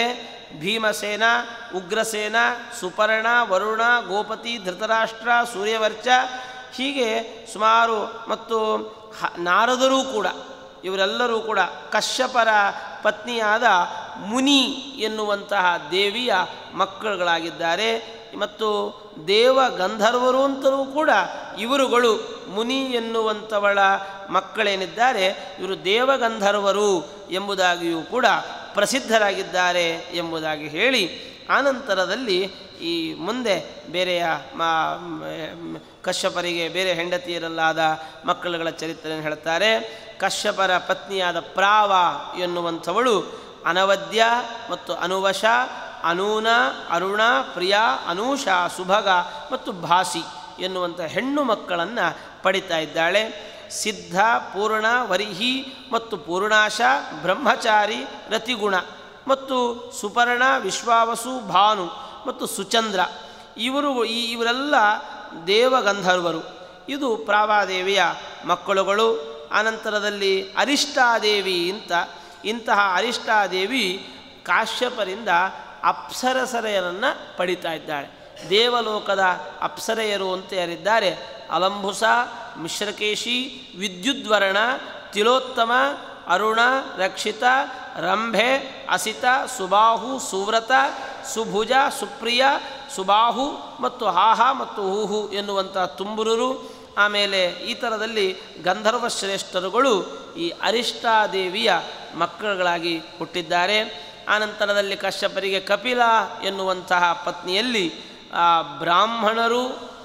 ಭೀಮಸೇನ ಉಗ್ರಸೇನ ಸುಪರ್ಣ ವರುಣ ಗೋಪತಿ ಧೃತರಾಷ್ಟ್ರ ಸೂರ್ಯವರ್ಚ ಹೀಗೆ ಸುಮಾರು ಮತ್ತು ಹ ನಾರದರೂ ಕೂಡ ಇವರೆಲ್ಲರೂ ಕೂಡ ಕಶ್ಯಪರ ಪತ್ನಿಯಾದ ಮುನಿ ಎನ್ನುವಂತಹ ದೇವಿಯ ಮಕ್ಕಳುಗಳಾಗಿದ್ದಾರೆ ಮತ್ತು ದೇವ ಗಂಧರ್ವರು ಅಂತಲೂ ಕೂಡ ಇವರುಗಳು ಮುನಿ ಎನ್ನುವಂಥವಳ ಮಕ್ಕಳೇನಿದ್ದಾರೆ ಇವರು ದೇವಗಂಧರ್ವರು ಎಂಬುದಾಗಿಯೂ ಕೂಡ ಪ್ರಸಿದ್ಧರಾಗಿದ್ದಾರೆ ಎಂಬುದಾಗಿ ಹೇಳಿ ಆನಂತರದಲ್ಲಿ ಈ ಮುಂದೆ ಬೇರೆಯ ಮ- ಮ- ಕಶ್ಯಪರಿಗೆ ಬೇರೆ ಹೆಂಡತಿಯರಲ್ಲಾದ ಮಕ್ಕಳುಗಳ ಚರಿತ್ರೆಯನ್ನು ಹೇಳ್ತಾರೆ ಕಶ್ಯಪರ ಪತ್ನಿಯಾದ ಪ್ರಾವ ಎನ್ನುವಂಥವಳು ಅನವದ್ಯ ಮತ್ತು ಅನುವಶ ಅನೂನ ಅರುಣ ಪ್ರಿಯ ಅನೂಷ ಸುಭಗ ಮತ್ತು ಭಾಸಿ ಎನ್ನುವಂಥ ಹೆಣ್ಣು ಮಕ್ಕಳನ್ನು ಪಡಿತಾ ಇದ್ದಾಳೆ ಸಿದ್ಧ ಪೂರ್ಣ ವರಿಹಿ ಮತ್ತು ಪೂರ್ಣಾಶ ಬ್ರಹ್ಮಚಾರಿ ರತಿಗುಣ ಮತ್ತು ಸುಪರ್ಣ ವಿಶ್ವಾವಸು ಭಾನು ಮತ್ತು ಸುಚಂದ್ರ ಇವರು ಈ ಇವರೆಲ್ಲ ದೇವಗಂಧರ್ವರು ಇದು ಪ್ರಾವಾದೇವಿಯ ಮಕ್ಕಳುಗಳು ಆನಂತರದಲ್ಲಿ ಅರಿಷ್ಟಾದೇವಿ ಅಂತ ಇಂತಹ ಅರಿಷ್ಟಾದೇವಿ ಕಾಶ್ಯಪರಿಂದ ಅಪ್ಸರಸರೆಯರನ್ನು ಪಡಿತಾ ಇದ್ದಾಳೆ ದೇವಲೋಕದ ಅಪ್ಸರೆಯರು ಅಂತ ಯಾರಿದ್ದಾರೆ ಅಲಂಬುಸ ಮಿಶ್ರಕೇಶಿ ವಿದ್ಯುದ್ವರ್ಣ ತಿಲೋತ್ತಮ ಅರುಣ ರಕ್ಷಿತ ರಂಭೆ ಅಸಿತ ಸುಬಾಹು ಸುವ್ರತ ಸುಭುಜ ಸುಪ್ರಿಯ ಸುಬಾಹು ಮತ್ತು ಹಾಹ ಮತ್ತು ಹೂಹು ಎನ್ನುವಂಥ ತುಂಬುರರು ಆಮೇಲೆ ಈ ಥರದಲ್ಲಿ ಗಂಧರ್ವ ಶ್ರೇಷ್ಠರುಗಳು ಈ ಅರಿಷ್ಟಾದೇವಿಯ ಮಕ್ಕಳುಗಳಾಗಿ ಹುಟ್ಟಿದ್ದಾರೆ ಆನಂತರದಲ್ಲಿ ಕಶ್ಯಪರಿಗೆ ಕಪಿಲ ಎನ್ನುವಂತಹ ಪತ್ನಿಯಲ್ಲಿ ಆ, ಬ್ರಾಹ್ಮಣರು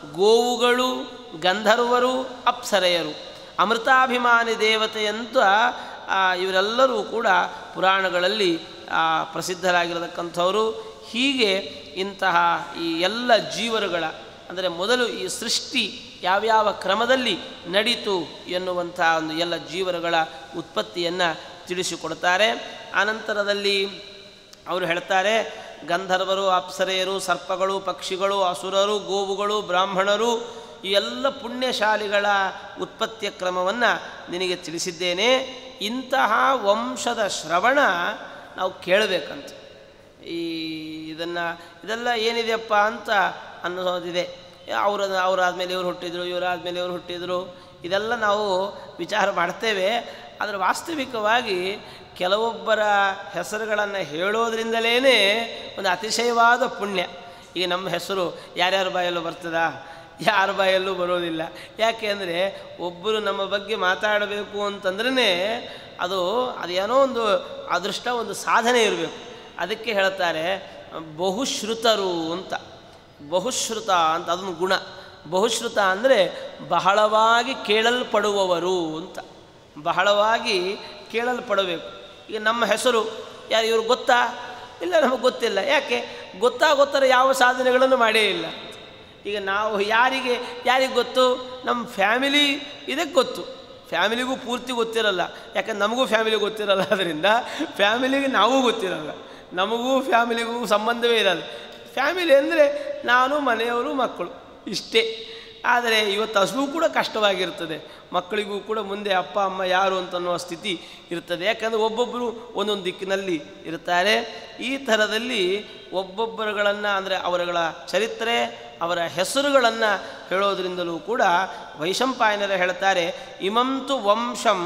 ಗೋವುಗಳು ಗಂಧರ್ವರು ಅಪ್ಸರೆಯರು ಅಮೃತಾಭಿಮಾನಿ ದೇವತೆಯಂತ ಆ, ಇವರೆಲ್ಲರೂ ಕೂಡ ಪುರಾಣಗಳಲ್ಲಿ ಆ, ಪ್ರಸಿದ್ಧರಾಗಿರತಕ್ಕಂಥವರು ಹೀಗೆ ಇಂತಹ ಈ ಎಲ್ಲ ಜೀವರುಗಳ ಅಂದರೆ ಮೊದಲು ಈ ಸೃಷ್ಟಿ ಯಾವ್ಯಾವ ಕ್ರಮದಲ್ಲಿ ನಡೀತು ಎನ್ನುವಂಥ ಒಂದು ಎಲ್ಲ ಜೀವರುಗಳ ಉತ್ಪತ್ತಿಯನ್ನು ತಿಳಿಸಿಕೊಡ್ತಾರೆ ಆನಂತರದಲ್ಲಿ ಅವರು ಹೇಳ್ತಾರೆ ಗಂಧರ್ವರು ಅಪ್ಸರೆಯರು ಸರ್ಪಗಳು ಪಕ್ಷಿಗಳು ಅಸುರರು ಗೋವುಗಳು ಬ್ರಾಹ್ಮಣರು ಈ ಎಲ್ಲ ಪುಣ್ಯಶಾಲಿಗಳ ಉತ್ಪತ್ತಿಯ ಕ್ರಮವನ್ನು ನಿನಗೆ ತಿಳಿಸಿದ್ದೇನೆ ಇಂತಹ ವಂಶದ ಶ್ರವಣ ನಾವು ಕೇಳಬೇಕಂತ ಈ ಇದನ್ನು ಇದೆಲ್ಲ ಏನಿದೆಯಪ್ಪ ಅಂತ ಅನ್ನೋದಿದೆ ಅವರು ಅವರಾದ್ಮೇಲೆ ಇವ್ರು ಹುಟ್ಟಿದರು ಇವರಾದ್ಮೇಲೆ ಇವ್ರು ಹುಟ್ಟಿದರು ಇದೆಲ್ಲ ನಾವು ವಿಚಾರ ಮಾಡ್ತೇವೆ ಆದರೆ ವಾಸ್ತವಿಕವಾಗಿ ಕೆಲವೊಬ್ಬರ ಹೆಸರುಗಳನ್ನು ಹೇಳೋದ್ರಿಂದಲೇ ಒಂದು ಅತಿಶಯವಾದ ಪುಣ್ಯ ಈಗ ನಮ್ಮ ಹೆಸರು ಯಾರ್ಯಾರ ಬಾಯಲ್ಲೂ ಬರ್ತದಾ ಯಾರ ಬಾಯಲ್ಲೂ ಬರೋದಿಲ್ಲ ಯಾಕೆ ಅಂದರೆ ಒಬ್ಬರು ನಮ್ಮ ಬಗ್ಗೆ ಮಾತಾಡಬೇಕು ಅಂತಂದ್ರೇ ಅದು ಅದೇನೋ ಒಂದು ಅದೃಷ್ಟ ಒಂದು ಸಾಧನೆ ಇರಬೇಕು ಅದಕ್ಕೆ ಹೇಳ್ತಾರೆ ಬಹುಶ್ರುತರು ಅಂತ ಬಹುಶ್ರುತ ಅಂತ ಅದೊಂದು ಗುಣ ಬಹುಶ್ರುತ ಅಂದರೆ ಬಹಳವಾಗಿ ಕೇಳಲ್ಪಡುವವರು ಅಂತ ಬಹಳವಾಗಿ ಕೇಳಲ್ಪಡಬೇಕು ಈಗ ನಮ್ಮ ಹೆಸರು ಯಾರು ಇವ್ರು ಗೊತ್ತಾ ಇಲ್ಲ ನಮಗೆ ಗೊತ್ತಿಲ್ಲ ಯಾಕೆ ಗೊತ್ತಾ ಗೊತ್ತರ ಯಾವ ಸಾಧನೆಗಳನ್ನು ಮಾಡೇ ಇಲ್ಲ ಈಗ ನಾವು ಯಾರಿಗೆ ಯಾರಿಗೆ ಗೊತ್ತು ನಮ್ಮ ಫ್ಯಾಮಿಲಿ ಇದಕ್ಕೆ ಗೊತ್ತು ಫ್ಯಾಮಿಲಿಗೂ ಪೂರ್ತಿ ಗೊತ್ತಿರಲ್ಲ ಯಾಕಂದ್ರೆ ನಮಗೂ ಫ್ಯಾಮಿಲಿ ಗೊತ್ತಿರಲ್ಲ ಅದರಿಂದ ಫ್ಯಾಮಿಲಿಗೆ ನಾವು ಗೊತ್ತಿರಲ್ಲ ನಮಗೂ ಫ್ಯಾಮಿಲಿಗೂ ಸಂಬಂಧವೇ ಇರಲ್ಲ ಫ್ಯಾಮಿಲಿ ಅಂದರೆ ನಾನು ಮನೆಯವರು ಮಕ್ಕಳು ಇಷ್ಟೇ ಆದರೆ ಇವತ್ತು ಹಸುವು ಕೂಡ ಕಷ್ಟವಾಗಿರ್ತದೆ ಮಕ್ಕಳಿಗೂ ಕೂಡ ಮುಂದೆ ಅಪ್ಪ ಅಮ್ಮ ಯಾರು ಅಂತನ್ನುವ ಸ್ಥಿತಿ ಇರ್ತದೆ ಯಾಕಂದರೆ ಒಬ್ಬೊಬ್ಬರು ಒಂದೊಂದು ದಿಕ್ಕಿನಲ್ಲಿ ಇರ್ತಾರೆ ಈ ಥರದಲ್ಲಿ ಒಬ್ಬೊಬ್ಬರುಗಳನ್ನು ಅಂದರೆ ಅವರುಗಳ ಚರಿತ್ರೆ ಅವರ ಹೆಸರುಗಳನ್ನು ಹೇಳೋದ್ರಿಂದಲೂ ಕೂಡ ವೈಶಂಪಾಯನರ ಹೇಳ್ತಾರೆ ಇಮಂತು ವಂಶಂ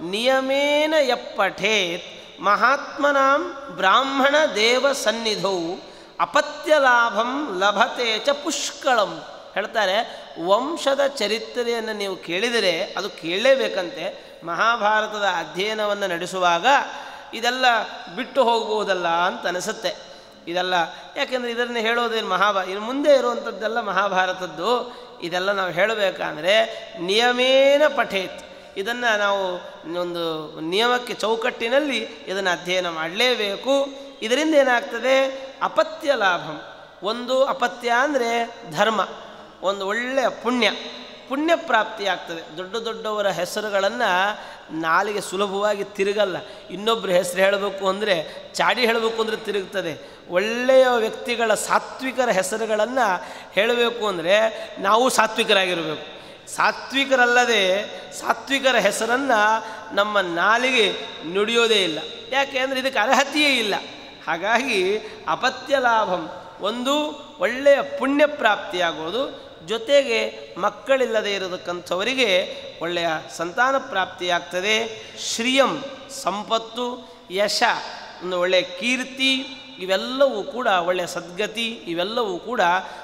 ನಿಯಮೇನ ಯಪ್ಪಠೇತ್ ಮಹಾತ್ಮನಾಂ ಬ್ರಾಹ್ಮಣ ದೇವ ಸನ್ನಿಧೌ ಅಪತ್ಯ ಲಾಭಂ ಲಭತೆ ಚ ಪುಷ್ಕಳಂ ಹೇಳ್ತಾರೆ ವಂಶದ ಚರಿತ್ರೆಯನ್ನು ನೀವು ಕೇಳಿದರೆ ಅದು ಕೇಳಲೇಬೇಕಂತೆ ಮಹಾಭಾರತದ ಅಧ್ಯಯನವನ್ನು ನಡೆಸುವಾಗ ಇದೆಲ್ಲ ಬಿಟ್ಟು ಹೋಗ್ಬೋದಲ್ಲ ಅಂತ ಅನಿಸುತ್ತೆ ಇದೆಲ್ಲ ಯಾಕೆಂದರೆ ಇದನ್ನು ಹೇಳೋದೇನು ಮಹಾಭಾ ಇನ್ನು ಮುಂದೆ ಇರುವಂಥದ್ದೆಲ್ಲ ಮಹಾಭಾರತದ್ದು ಇದೆಲ್ಲ ನಾವು ಹೇಳಬೇಕಂದ್ರೆ ನಿಯಮೇನ ಪಠೇತ್ ಇದನ್ನು ನಾವು ಒಂದು ನಿಯಮಕ್ಕೆ ಚೌಕಟ್ಟಿನಲ್ಲಿ ಇದನ್ನು ಅಧ್ಯಯನ ಮಾಡಲೇಬೇಕು ಇದರಿಂದ ಏನಾಗ್ತದೆ ಅಪತ್ಯ ಲಾಭಂ ಒಂದು ಅಪತ್ಯ ಅಂದರೆ ಧರ್ಮ ಒಂದು ಒಳ್ಳೆಯ ಪುಣ್ಯ ಪುಣ್ಯ ಪ್ರಾಪ್ತಿಯಾಗ್ತದೆ ದೊಡ್ಡ ದೊಡ್ಡವರ ಹೆಸರುಗಳನ್ನು ನಾಲಿಗೆ ಸುಲಭವಾಗಿ ತಿರುಗಲ್ಲ ಇನ್ನೊಬ್ಬರ ಹೆಸರು ಹೇಳಬೇಕು ಅಂದರೆ ಚಾಡಿ ಹೇಳಬೇಕು ಅಂದರೆ ತಿರುಗ್ತದೆ ಒಳ್ಳೆಯ ವ್ಯಕ್ತಿಗಳ ಸಾತ್ವಿಕರ ಹೆಸರುಗಳನ್ನು ಹೇಳಬೇಕು ಅಂದರೆ ನಾವು ಸಾತ್ವಿಕರಾಗಿರಬೇಕು ಸಾತ್ವಿಕರಲ್ಲದೆ ಸಾತ್ವಿಕರ ಹೆಸರನ್ನು ನಮ್ಮ ನಾಲಿಗೆ ನುಡಿಯೋದೇ ಇಲ್ಲ ಯಾಕೆ ಅಂದರೆ ಇದಕ್ಕೆ ಅರ್ಹತೆಯೇ ಇಲ್ಲ ಹಾಗಾಗಿ ಅಪತ್ಯ ಲಾಭಂ ಒಂದು ಒಳ್ಳೆಯ ಪುಣ್ಯ ಪ್ರಾಪ್ತಿಯಾಗೋದು ಜೊತೆಗೆ ಮಕ್ಕಳಿಲ್ಲದೆ ಇರತಕ್ಕಂಥವರಿಗೆ ಒಳ್ಳೆಯ ಸಂತಾನ ಪ್ರಾಪ್ತಿಯಾಗ್ತದೆ ಶ್ರಿಯಂ ಸಂಪತ್ತು ಯಶ ಒಂದು ಒಳ್ಳೆಯ ಕೀರ್ತಿ ಇವೆಲ್ಲವೂ ಕೂಡ ಒಳ್ಳೆಯ ಸದ್ಗತಿ ಇವೆಲ್ಲವೂ ಕೂಡ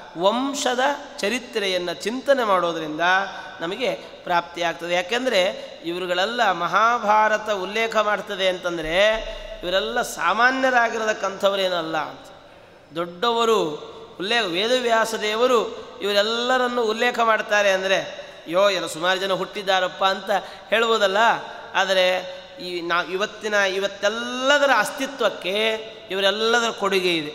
ವಂಶದ ಚರಿತ್ರೆಯನ್ನು ಚಿಂತನೆ ಮಾಡೋದರಿಂದ ನಮಗೆ ಪ್ರಾಪ್ತಿಯಾಗ್ತದೆ ಯಾಕೆಂದರೆ ಇವರುಗಳೆಲ್ಲ ಮಹಾಭಾರತ ಉಲ್ಲೇಖ ಮಾಡ್ತದೆ ಅಂತಂದರೆ ಇವರೆಲ್ಲ ಸಾಮಾನ್ಯರಾಗಿರತಕ್ಕಂಥವರೇನಲ್ಲ ಅಂತ ದೊಡ್ಡವರು ಉಲ್ಲೇಖ ವೇದವ್ಯಾಸ ದೇವರು ಇವರೆಲ್ಲರನ್ನು ಉಲ್ಲೇಖ ಮಾಡ್ತಾರೆ ಅಂದರೆ ಯೋ ಎಲ್ಲ ಸುಮಾರು ಜನ ಹುಟ್ಟಿದ್ದಾರಪ್ಪ ಅಂತ ಹೇಳ್ಬೋದಲ್ಲ ಆದರೆ ಈ ನಾ ಇವತ್ತಿನ ಇವತ್ತೆಲ್ಲದರ ಅಸ್ತಿತ್ವಕ್ಕೆ ಇವರೆಲ್ಲದರ ಕೊಡುಗೆ ಇದೆ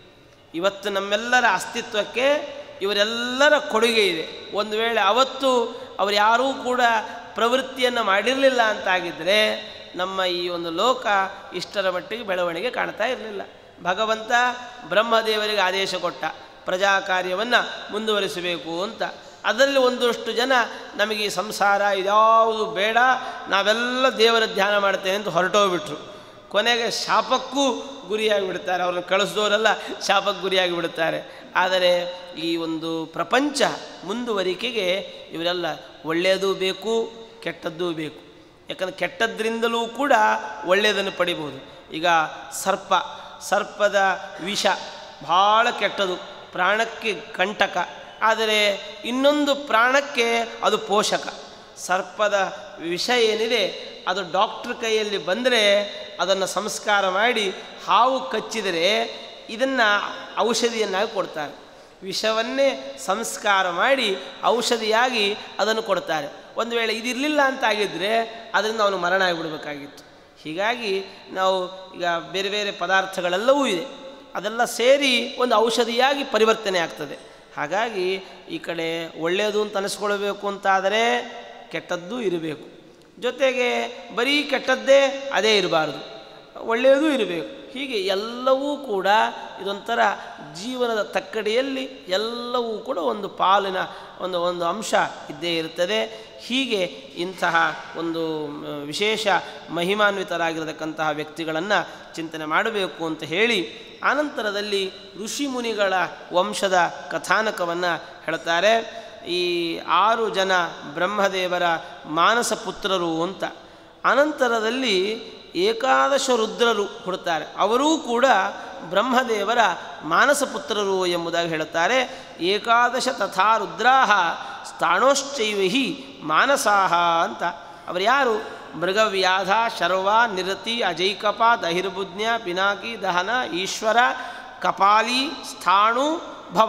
ಇವತ್ತು ನಮ್ಮೆಲ್ಲರ ಅಸ್ತಿತ್ವಕ್ಕೆ ಇವರೆಲ್ಲರ ಕೊಡುಗೆ ಇದೆ ಒಂದು ವೇಳೆ ಅವತ್ತು ಅವರು ಯಾರೂ ಕೂಡ ಪ್ರವೃತ್ತಿಯನ್ನು ಮಾಡಿರಲಿಲ್ಲ ಅಂತಾಗಿದ್ದರೆ ನಮ್ಮ ಈ ಒಂದು ಲೋಕ ಇಷ್ಟರ ಮಟ್ಟಿಗೆ ಬೆಳವಣಿಗೆ ಕಾಣ್ತಾ ಇರಲಿಲ್ಲ ಭಗವಂತ ಬ್ರಹ್ಮದೇವರಿಗೆ ಆದೇಶ ಕೊಟ್ಟ ಪ್ರಜಾ ಕಾರ್ಯವನ್ನು ಮುಂದುವರಿಸಬೇಕು ಅಂತ ಅದರಲ್ಲಿ ಒಂದಷ್ಟು ಜನ ನಮಗೆ ಈ ಸಂಸಾರ ಇದ್ಯಾವುದು ಬೇಡ ನಾವೆಲ್ಲ ದೇವರ ಧ್ಯಾನ ಮಾಡ್ತೇವೆ ಅಂತ ಹೊರಟೋಗ್ಬಿಟ್ರು ಕೊನೆಗೆ ಶಾಪಕ್ಕೂ ಗುರಿಯಾಗಿ ಬಿಡ್ತಾರೆ ಅವ್ರನ್ನ ಕಳಿಸಿದವರೆಲ್ಲ ಶಾಪಕ್ಕೆ ಗುರಿಯಾಗಿ ಬಿಡುತ್ತಾರೆ ಆದರೆ ಈ ಒಂದು ಪ್ರಪಂಚ ಮುಂದುವರಿಕೆಗೆ ಇವರೆಲ್ಲ ಒಳ್ಳೆಯದು ಬೇಕು ಕೆಟ್ಟದ್ದೂ ಬೇಕು ಯಾಕಂದರೆ ಕೆಟ್ಟದ್ರಿಂದಲೂ ಕೂಡ ಒಳ್ಳೆಯದನ್ನು ಪಡಿಬೋದು ಈಗ ಸರ್ಪ ಸರ್ಪದ ವಿಷ ಭಾಳ ಕೆಟ್ಟದು ಪ್ರಾಣಕ್ಕೆ ಕಂಟಕ ಆದರೆ ಇನ್ನೊಂದು ಪ್ರಾಣಕ್ಕೆ ಅದು ಪೋಷಕ ಸರ್ಪದ ವಿಷ ಏನಿದೆ ಅದು ಡಾಕ್ಟ್ರ್ ಕೈಯಲ್ಲಿ ಬಂದರೆ ಅದನ್ನು ಸಂಸ್ಕಾರ ಮಾಡಿ ಹಾವು ಕಚ್ಚಿದರೆ ಇದನ್ನು ಔಷಧಿಯನ್ನಾಗಿ ಕೊಡ್ತಾರೆ ವಿಷವನ್ನೇ ಸಂಸ್ಕಾರ ಮಾಡಿ ಔಷಧಿಯಾಗಿ ಅದನ್ನು ಕೊಡ್ತಾರೆ ಒಂದು ವೇಳೆ ಇದಿರಲಿಲ್ಲ ಅಂತ ಆಗಿದ್ದರೆ ಅದರಿಂದ ಅವನು ಮರಣ ಆಗಿಬಿಡ್ಬೇಕಾಗಿತ್ತು ಹೀಗಾಗಿ ನಾವು ಈಗ ಬೇರೆ ಬೇರೆ ಪದಾರ್ಥಗಳೆಲ್ಲವೂ ಇದೆ ಅದೆಲ್ಲ ಸೇರಿ ಒಂದು ಔಷಧಿಯಾಗಿ ಪರಿವರ್ತನೆ ಆಗ್ತದೆ ಹಾಗಾಗಿ ಈ ಕಡೆ ಒಳ್ಳೆಯದು ಅಂತ ಅನಿಸ್ಕೊಳ್ಬೇಕು ಅಂತಾದರೆ ಕೆಟ್ಟದ್ದು ಇರಬೇಕು ಜೊತೆಗೆ ಬರೀ ಕೆಟ್ಟದ್ದೇ ಅದೇ ಇರಬಾರ್ದು ಒಳ್ಳೆಯದೂ ಇರಬೇಕು ಹೀಗೆ ಎಲ್ಲವೂ ಕೂಡ ಇದೊಂಥರ ಜೀವನದ ತಕ್ಕಡಿಯಲ್ಲಿ ಎಲ್ಲವೂ ಕೂಡ ಒಂದು ಪಾಲಿನ ಒಂದು ಒಂದು ಅಂಶ ಇದ್ದೇ ಇರುತ್ತದೆ ಹೀಗೆ ಇಂತಹ ಒಂದು ಮ್, ವಿಶೇಷ ಮಹಿಮಾನ್ವಿತರಾಗಿರತಕ್ಕಂತಹ ವ್ಯಕ್ತಿಗಳನ್ನು ಚಿಂತನೆ ಮಾಡಬೇಕು ಅಂತ ಹೇಳಿ ಆನಂತರದಲ್ಲಿ ಋಷಿ ಮುನಿಗಳ ವಂಶದ ಕಥಾನಕವನ್ನು ಹೇಳ್ತಾರೆ ಈ ಆರು ಜನ ಬ್ರಹ್ಮದೇವರ ಮಾನಸ ಪುತ್ರರು ಅಂತ ಅನಂತರದಲ್ಲಿ ಏಕಾದಶ ರುದ್ರರು ಹುಡ್ತಾರೆ ಅವರೂ ಕೂಡ ಬ್ರಹ್ಮದೇವರ ಮಾನಸ ಪುತ್ರರು ಎಂಬುದಾಗಿ ಹೇಳುತ್ತಾರೆ ಏಕಾದಶ ತಥಾ ರುದ್ರಾಹ ಸ್ಥಾಣೋಶ್ಚೈವಹಿ ಮಾನಸಾಹ ಅಂತ ಅವರು ಯಾರು ಮೃಗವ್ಯಾಧ ಶರ್ವ ನಿರತಿ ಅಜೈಕಪ ದಹಿರ್ಬುಜ್ಞ ಪಿನಾಕಿ ದಹನ ಈಶ್ವರ ಕಪಾಲಿ ಸ್ಥಾಣು ಭವ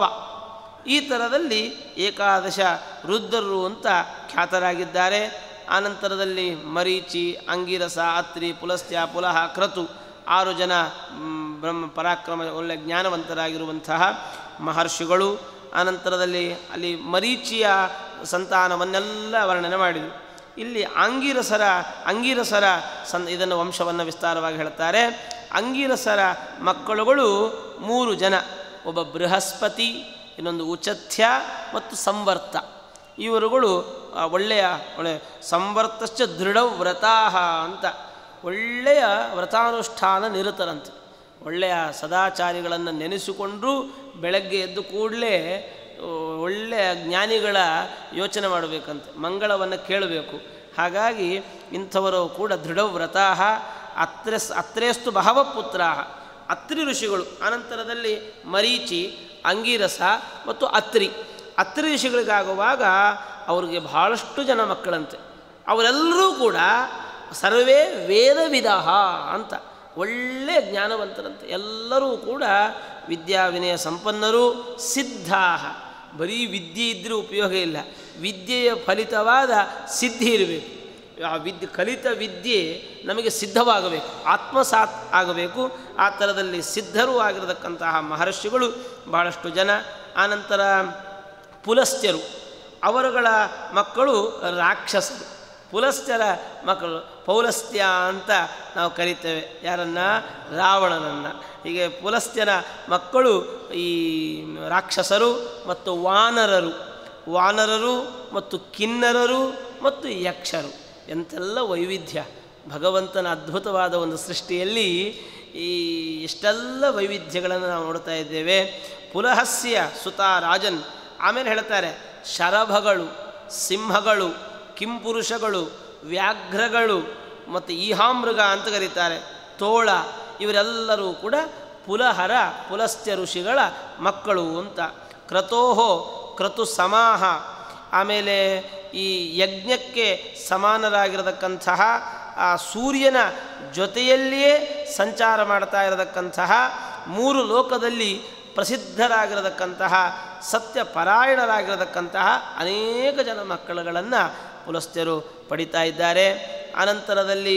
ಈ ಥರದಲ್ಲಿ ಏಕಾದಶ ರುದ್ರರು ಅಂತ ಖ್ಯಾತರಾಗಿದ್ದಾರೆ ಆನಂತರದಲ್ಲಿ ಮರೀಚಿ ಅಂಗಿರಸ ಅತ್ರಿ ಪುಲಸ್ತ್ಯ ಪುಲಹ ಕ್ರತು ಆರು ಜನ ಮ್, ಬ್ರಹ್ಮ ಪರಾಕ್ರಮ ಒಳ್ಳೆ ಜ್ಞಾನವಂತರಾಗಿರುವಂತಹ ಮಹರ್ಷಿಗಳು ಆನಂತರದಲ್ಲಿ ಅಲ್ಲಿ ಮರೀಚಿಯ ಸಂತಾನವನ್ನೆಲ್ಲ ವರ್ಣನೆ ಮಾಡಿದರು ಇಲ್ಲಿ ಆಂಗಿರಸರ ಅಂಗಿರಸರ ಸನ್ ಇದನ್ನು ವಂಶವನ್ನು ವಿಸ್ತಾರವಾಗಿ ಹೇಳ್ತಾರೆ ಅಂಗಿರಸರ ಮಕ್ಕಳುಗಳು ಮೂರು ಜನ ಒಬ್ಬ ಬೃಹಸ್ಪತಿ ಇನ್ನೊಂದು ಉಚಥ್ಯ ಮತ್ತು ಸಂವರ್ತ ಇವರುಗಳು ಆ, ಒಳ್ಳೆಯ ಒಳ್ಳೆಯ ಸಂವರ್ತಶ್ಚ ದೃಢ ವ್ರತಾಹ ಅಂತ ಒಳ್ಳೆಯ ವ್ರತಾನುಷ್ಠಾನ ನಿರತರಂತೆ ಒಳ್ಳೆಯ ಸದಾಚಾರಿಗಳನ್ನು ನೆನೆಸಿಕೊಂಡ್ರೂ ಬೆಳಗ್ಗೆ ಎದ್ದು ಕೂಡಲೇ ಒಳ್ಳೆಯ ಜ್ಞಾನಿಗಳ ಯೋಚನೆ ಮಾಡಬೇಕಂತೆ ಮಂಗಳವನ್ನು ಕೇಳಬೇಕು ಹಾಗಾಗಿ ಇಂಥವರು ಕೂಡ ದೃಢವ್ರತಾಹ ಅತ್ರೆಸ್ ಅತ್ರೇಸ್ತು ಬಹವ ಪುತ್ರಾಹ ಅತ್ರಿ ಋಷಿಗಳು ಅನಂತರದಲ್ಲಿ ಮರೀಚಿ ಅಂಗಿರಸ ಮತ್ತು ಅತ್ರಿ ಅತ್ರಿ ಋಷಿಗಳಿಗಾಗುವಾಗ ಅವ್ರಿಗೆ ಬಹಳಷ್ಟು ಜನ ಮಕ್ಕಳಂತೆ ಅವರೆಲ್ಲರೂ ಕೂಡ ಸರ್ವೇ ವೇದವಿಧ ಅಂತ ಒಳ್ಳೆಯ ಜ್ಞಾನವಂತರಂತೆ ಎಲ್ಲರೂ ಕೂಡ ವಿದ್ಯಾ ವಿನಯ ಸಂಪನ್ನರು ಸಿದ್ಧಾಹ ಬರೀ ವಿದ್ಯೆ ಇದ್ದರೂ ಉಪಯೋಗ ಇಲ್ಲ ವಿದ್ಯೆಯ ಫಲಿತವಾದ ಸಿದ್ಧಿ ಇರಬೇಕು ಆ ವಿದ್ಯೆ ಕಲಿತ ವಿದ್ಯೆ ನಮಗೆ ಸಿದ್ಧವಾಗಬೇಕು ಆತ್ಮಸಾತ್ ಆಗಬೇಕು ಆ ಥರದಲ್ಲಿ ಸಿದ್ಧರೂ ಆಗಿರತಕ್ಕಂತಹ ಮಹರ್ಷಿಗಳು ಬಹಳಷ್ಟು ಜನ ಆನಂತರ ಪುಲಸ್ತ್ಯರು ಅವರುಗಳ ಮಕ್ಕಳು ರಾಕ್ಷಸರು ಪುಲಸ್ತ್ಯರ ಮಕ್ಕಳು ಪೌಲಸ್ತ್ಯ ಅಂತ ನಾವು ಕರಿತೇವೆ ಯಾರನ್ನ ರಾವಣನನ್ನು ಹೀಗೆ ಪುಲಸ್ತ್ಯನ ಮಕ್ಕಳು ಈ ರಾಕ್ಷಸರು ಮತ್ತು ವಾನರರು ವಾನರರು ಮತ್ತು ಕಿನ್ನರರು ಮತ್ತು ಯಕ್ಷರು ಎಂತೆಲ್ಲ ವೈವಿಧ್ಯ ಭಗವಂತನ ಅದ್ಭುತವಾದ ಒಂದು ಸೃಷ್ಟಿಯಲ್ಲಿ ಈ ಇಷ್ಟೆಲ್ಲ ವೈವಿಧ್ಯಗಳನ್ನು ನಾವು ನೋಡ್ತಾ ಇದ್ದೇವೆ ಪುಲಹಸ್ಯ ಸುತ ರಾಜನ್ ಆಮೇಲೆ ಹೇಳ್ತಾರೆ ಶರಭಗಳು ಸಿಂಹಗಳು ಕಿಂಪುರುಷಗಳು ವ್ಯಾಘ್ರಗಳು ಮತ್ತು ಈಹಾಮೃಗ ಅಂತ ಕರೀತಾರೆ ತೋಳ ಇವರೆಲ್ಲರೂ ಕೂಡ ಪುಲಹರ ಪುಲಸ್ತ್ಯ ಋಷಿಗಳ ಮಕ್ಕಳು ಅಂತ ಕ್ರತೋಹೋ ಕ್ರತು ಸಮಾಹ ಆಮೇಲೆ ಈ ಯಜ್ಞಕ್ಕೆ ಸಮಾನರಾಗಿರತಕ್ಕಂತಹ ಆ ಸೂರ್ಯನ ಜೊತೆಯಲ್ಲಿಯೇ ಸಂಚಾರ ಮಾಡ್ತಾ ಇರತಕ್ಕಂತಹ ಮೂರು ಲೋಕದಲ್ಲಿ ಪ್ರಸಿದ್ಧರಾಗಿರತಕ್ಕಂತಹ ಸತ್ಯ ಪರಾಯಣರಾಗಿರತಕ್ಕಂತಹ ಅನೇಕ ಜನ ಮಕ್ಕಳುಗಳನ್ನು ಪುಲಸ್ತ್ಯರು ಪಡಿತಾ ಇದ್ದಾರೆ ಅನಂತರದಲ್ಲಿ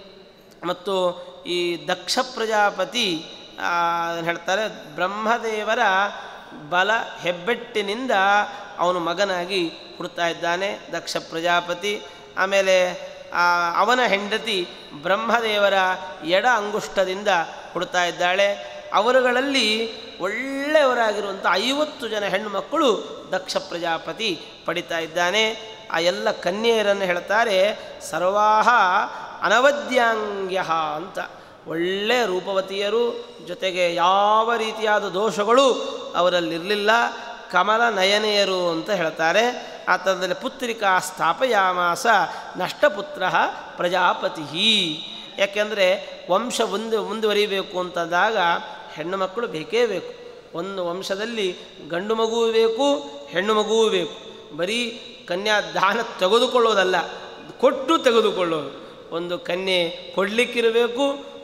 ಮತ್ತು ಈ ದಕ್ಷ ಪ್ರಜಾಪತಿ ಆ, ಹೇಳ್ತಾರೆ ಬ್ರಹ್ಮದೇವರ ಬಲ ಹೆಬ್ಬೆಟ್ಟಿನಿಂದ ಅವನು ಮಗನಾಗಿ ಹುಡ್ತಾ ಇದ್ದಾನೆ ದಕ್ಷ ಪ್ರಜಾಪತಿ ಆಮೇಲೆ ಆ, ಅವನ ಹೆಂಡತಿ ಬ್ರಹ್ಮದೇವರ ಎಡ ಅಂಗುಷ್ಟದಿಂದ ಹುಡ್ತಾ ಇದ್ದಾಳೆ ಅವರುಗಳಲ್ಲಿ ಒಳ್ಳೆಯವರಾಗಿರುವಂಥ ಐವತ್ತು ಜನ ಹೆಣ್ಣು ಮಕ್ಕಳು ದಕ್ಷ ಪ್ರಜಾಪತಿ ಪಡಿತಾ ಇದ್ದಾನೆ ಆ ಎಲ್ಲ ಕನ್ಯೆಯರನ್ನು ಹೇಳ್ತಾರೆ ಸರ್ವಾಹ ಅನವದ್ಯಾಂಗ್ಯ ಅಂತ ಒಳ್ಳೆಯ ರೂಪವತಿಯರು ಜೊತೆಗೆ ಯಾವ ರೀತಿಯಾದ ದೋಷಗಳು ಅವರಲ್ಲಿರಲಿಲ್ಲ ಕಮಲ ನಯನೆಯರು ಅಂತ ಹೇಳ್ತಾರೆ ಆ ಥರದಲ್ಲಿ ಪುತ್ರಿಕಾ ಸ್ಥಾಪಯಾಮಾಸ ನಷ್ಟಪುತ್ರ ಪ್ರಜಾಪತಿ ಯಾಕೆಂದರೆ ವಂಶ ಮುಂದೆ ಮುಂದುವರಿಬೇಕು ಅಂತಂದಾಗ ಹೆಣ್ಣು ಮಕ್ಕಳು ಬೇಕೇ ಬೇಕು ಒಂದು ವಂಶದಲ್ಲಿ ಗಂಡು ಮಗುವು ಬೇಕು ಹೆಣ್ಣು ಮಗುವೂ ಬೇಕು ಬರೀ ಕನ್ಯಾದಾನ ತೆಗೆದುಕೊಳ್ಳೋದಲ್ಲ ಕೊಟ್ಟು ತೆಗೆದುಕೊಳ್ಳೋದು ಒಂದು ಕನ್ಯೆ ಕೊಡಲಿಕ್ಕಿರಬೇಕು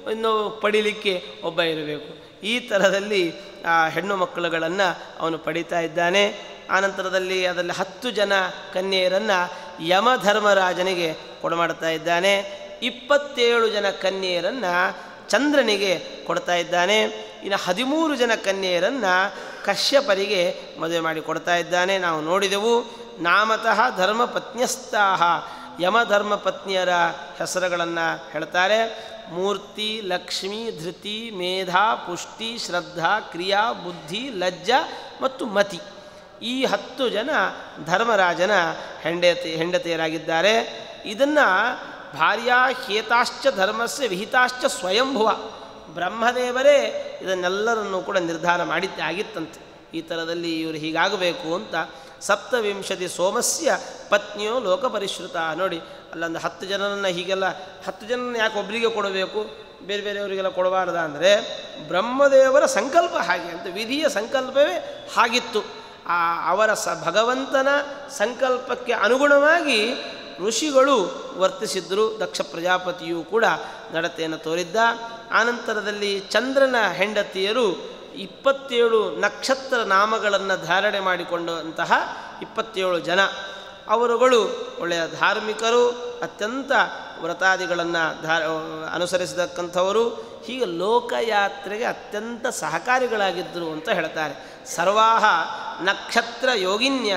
ಇನ್ನು ಪಡಿಲಿಕ್ಕೆ ಒಬ್ಬ ಇರಬೇಕು ಈ ಥರದಲ್ಲಿ ಆ ಹೆಣ್ಣು ಮಕ್ಕಳುಗಳನ್ನು ಅವನು ಪಡಿತಾ ಇದ್ದಾನೆ ಆನಂತರದಲ್ಲಿ ಅದರಲ್ಲಿ ಹತ್ತು ಜನ ಕನ್ಯೆಯರನ್ನು ಯಮಧರ್ಮರಾಜನಿಗೆ ಕೊಡಮಾಡ್ತಾ ಇದ್ದಾನೆ ಇಪ್ಪತ್ತೇಳು ಜನ ಕನ್ಯೆಯರನ್ನು ಚಂದ್ರನಿಗೆ ಕೊಡ್ತಾ ಇದ್ದಾನೆ ಇನ್ನು ಹದಿಮೂರು ಜನ ಕನ್ಯೆಯರನ್ನು ಕಶ್ಯಪರಿಗೆ ಮದುವೆ ಮಾಡಿ ಕೊಡ್ತಾ ಇದ್ದಾನೆ ನಾವು ನೋಡಿದೆವು ನಾಮತಃ ಧರ್ಮ ಪತ್ನ್ಯಸ್ತಾಹ ಯಮಧರ್ಮ ಪತ್ನಿಯರ ಹೆಸರುಗಳನ್ನು ಹೇಳ್ತಾರೆ ಮೂರ್ತಿ ಲಕ್ಷ್ಮಿ ಧೃತಿ ಮೇಧಾ ಪುಷ್ಟಿ ಶ್ರದ್ಧಾ ಕ್ರಿಯಾ ಬುದ್ಧಿ ಲಜ್ಜ ಮತ್ತು ಮತಿ ಈ ಹತ್ತು ಜನ ಧರ್ಮರಾಜನ ಹೆಂಡತಿ ಹೆಂಡತಿಯರಾಗಿದ್ದಾರೆ ಇದನ್ನು ಭಾರ್ಯಾ ಹೇತಾಶ್ಚ ಧರ್ಮಸ್ಯ ವಿಹಿತಾಶ್ಚ ಸ್ವಯಂಭುವ ಬ್ರಹ್ಮದೇವರೇ ಇದನ್ನೆಲ್ಲರನ್ನೂ ಕೂಡ ನಿರ್ಧಾರ ಮಾಡಿದ್ದೇ ಆಗಿತ್ತಂತೆ ಈ ಥರದಲ್ಲಿ ಇವರು ಹೀಗಾಗಬೇಕು ಅಂತ ಸಪ್ತವಿಂಶತಿ ಸೋಮಸ್ಯ ಪತ್ನಿಯೋ ಲೋಕ ಪರಿಶ್ರುತ ನೋಡಿ ಅಲ್ಲೊಂದು ಹತ್ತು ಜನರನ್ನು ಹೀಗೆಲ್ಲ ಹತ್ತು ಜನರನ್ನು ಯಾಕೆ ಒಬ್ಬರಿಗೆ ಕೊಡಬೇಕು ಬೇರೆ ಬೇರೆಯವರಿಗೆಲ್ಲ ಕೊಡಬಾರ್ದ ಅಂದರೆ ಬ್ರಹ್ಮದೇವರ ಸಂಕಲ್ಪ ಹಾಗೆ ಅಂತ ವಿಧಿಯ ಸಂಕಲ್ಪವೇ ಹಾಗಿತ್ತು ಆ ಅವರ ಸ ಭಗವಂತನ ಸಂಕಲ್ಪಕ್ಕೆ ಅನುಗುಣವಾಗಿ ಋಷಿಗಳು ವರ್ತಿಸಿದ್ದರು ದಕ್ಷ ಪ್ರಜಾಪತಿಯೂ ಕೂಡ ನಡತೆಯನ್ನು ತೋರಿದ್ದ ಆನಂತರದಲ್ಲಿ ಚಂದ್ರನ ಹೆಂಡತಿಯರು ಇಪ್ಪತ್ತೇಳು ನಕ್ಷತ್ರ ನಾಮಗಳನ್ನು ಧಾರಣೆ ಮಾಡಿಕೊಂಡಂತಹ ಇಪ್ಪತ್ತೇಳು ಜನ ಅವರುಗಳು ಒಳ್ಳೆಯ ಧಾರ್ಮಿಕರು ಅತ್ಯಂತ ವ್ರತಾದಿಗಳನ್ನು ಧಾರ ಅನುಸರಿಸತಕ್ಕಂಥವರು ಹೀಗೆ ಲೋಕಯಾತ್ರೆಗೆ ಅತ್ಯಂತ ಸಹಕಾರಿಗಳಾಗಿದ್ದರು ಅಂತ ಹೇಳ್ತಾರೆ ಸರ್ವಾಹ ನಕ್ಷತ್ರ ಯೋಗಿನ್ಯ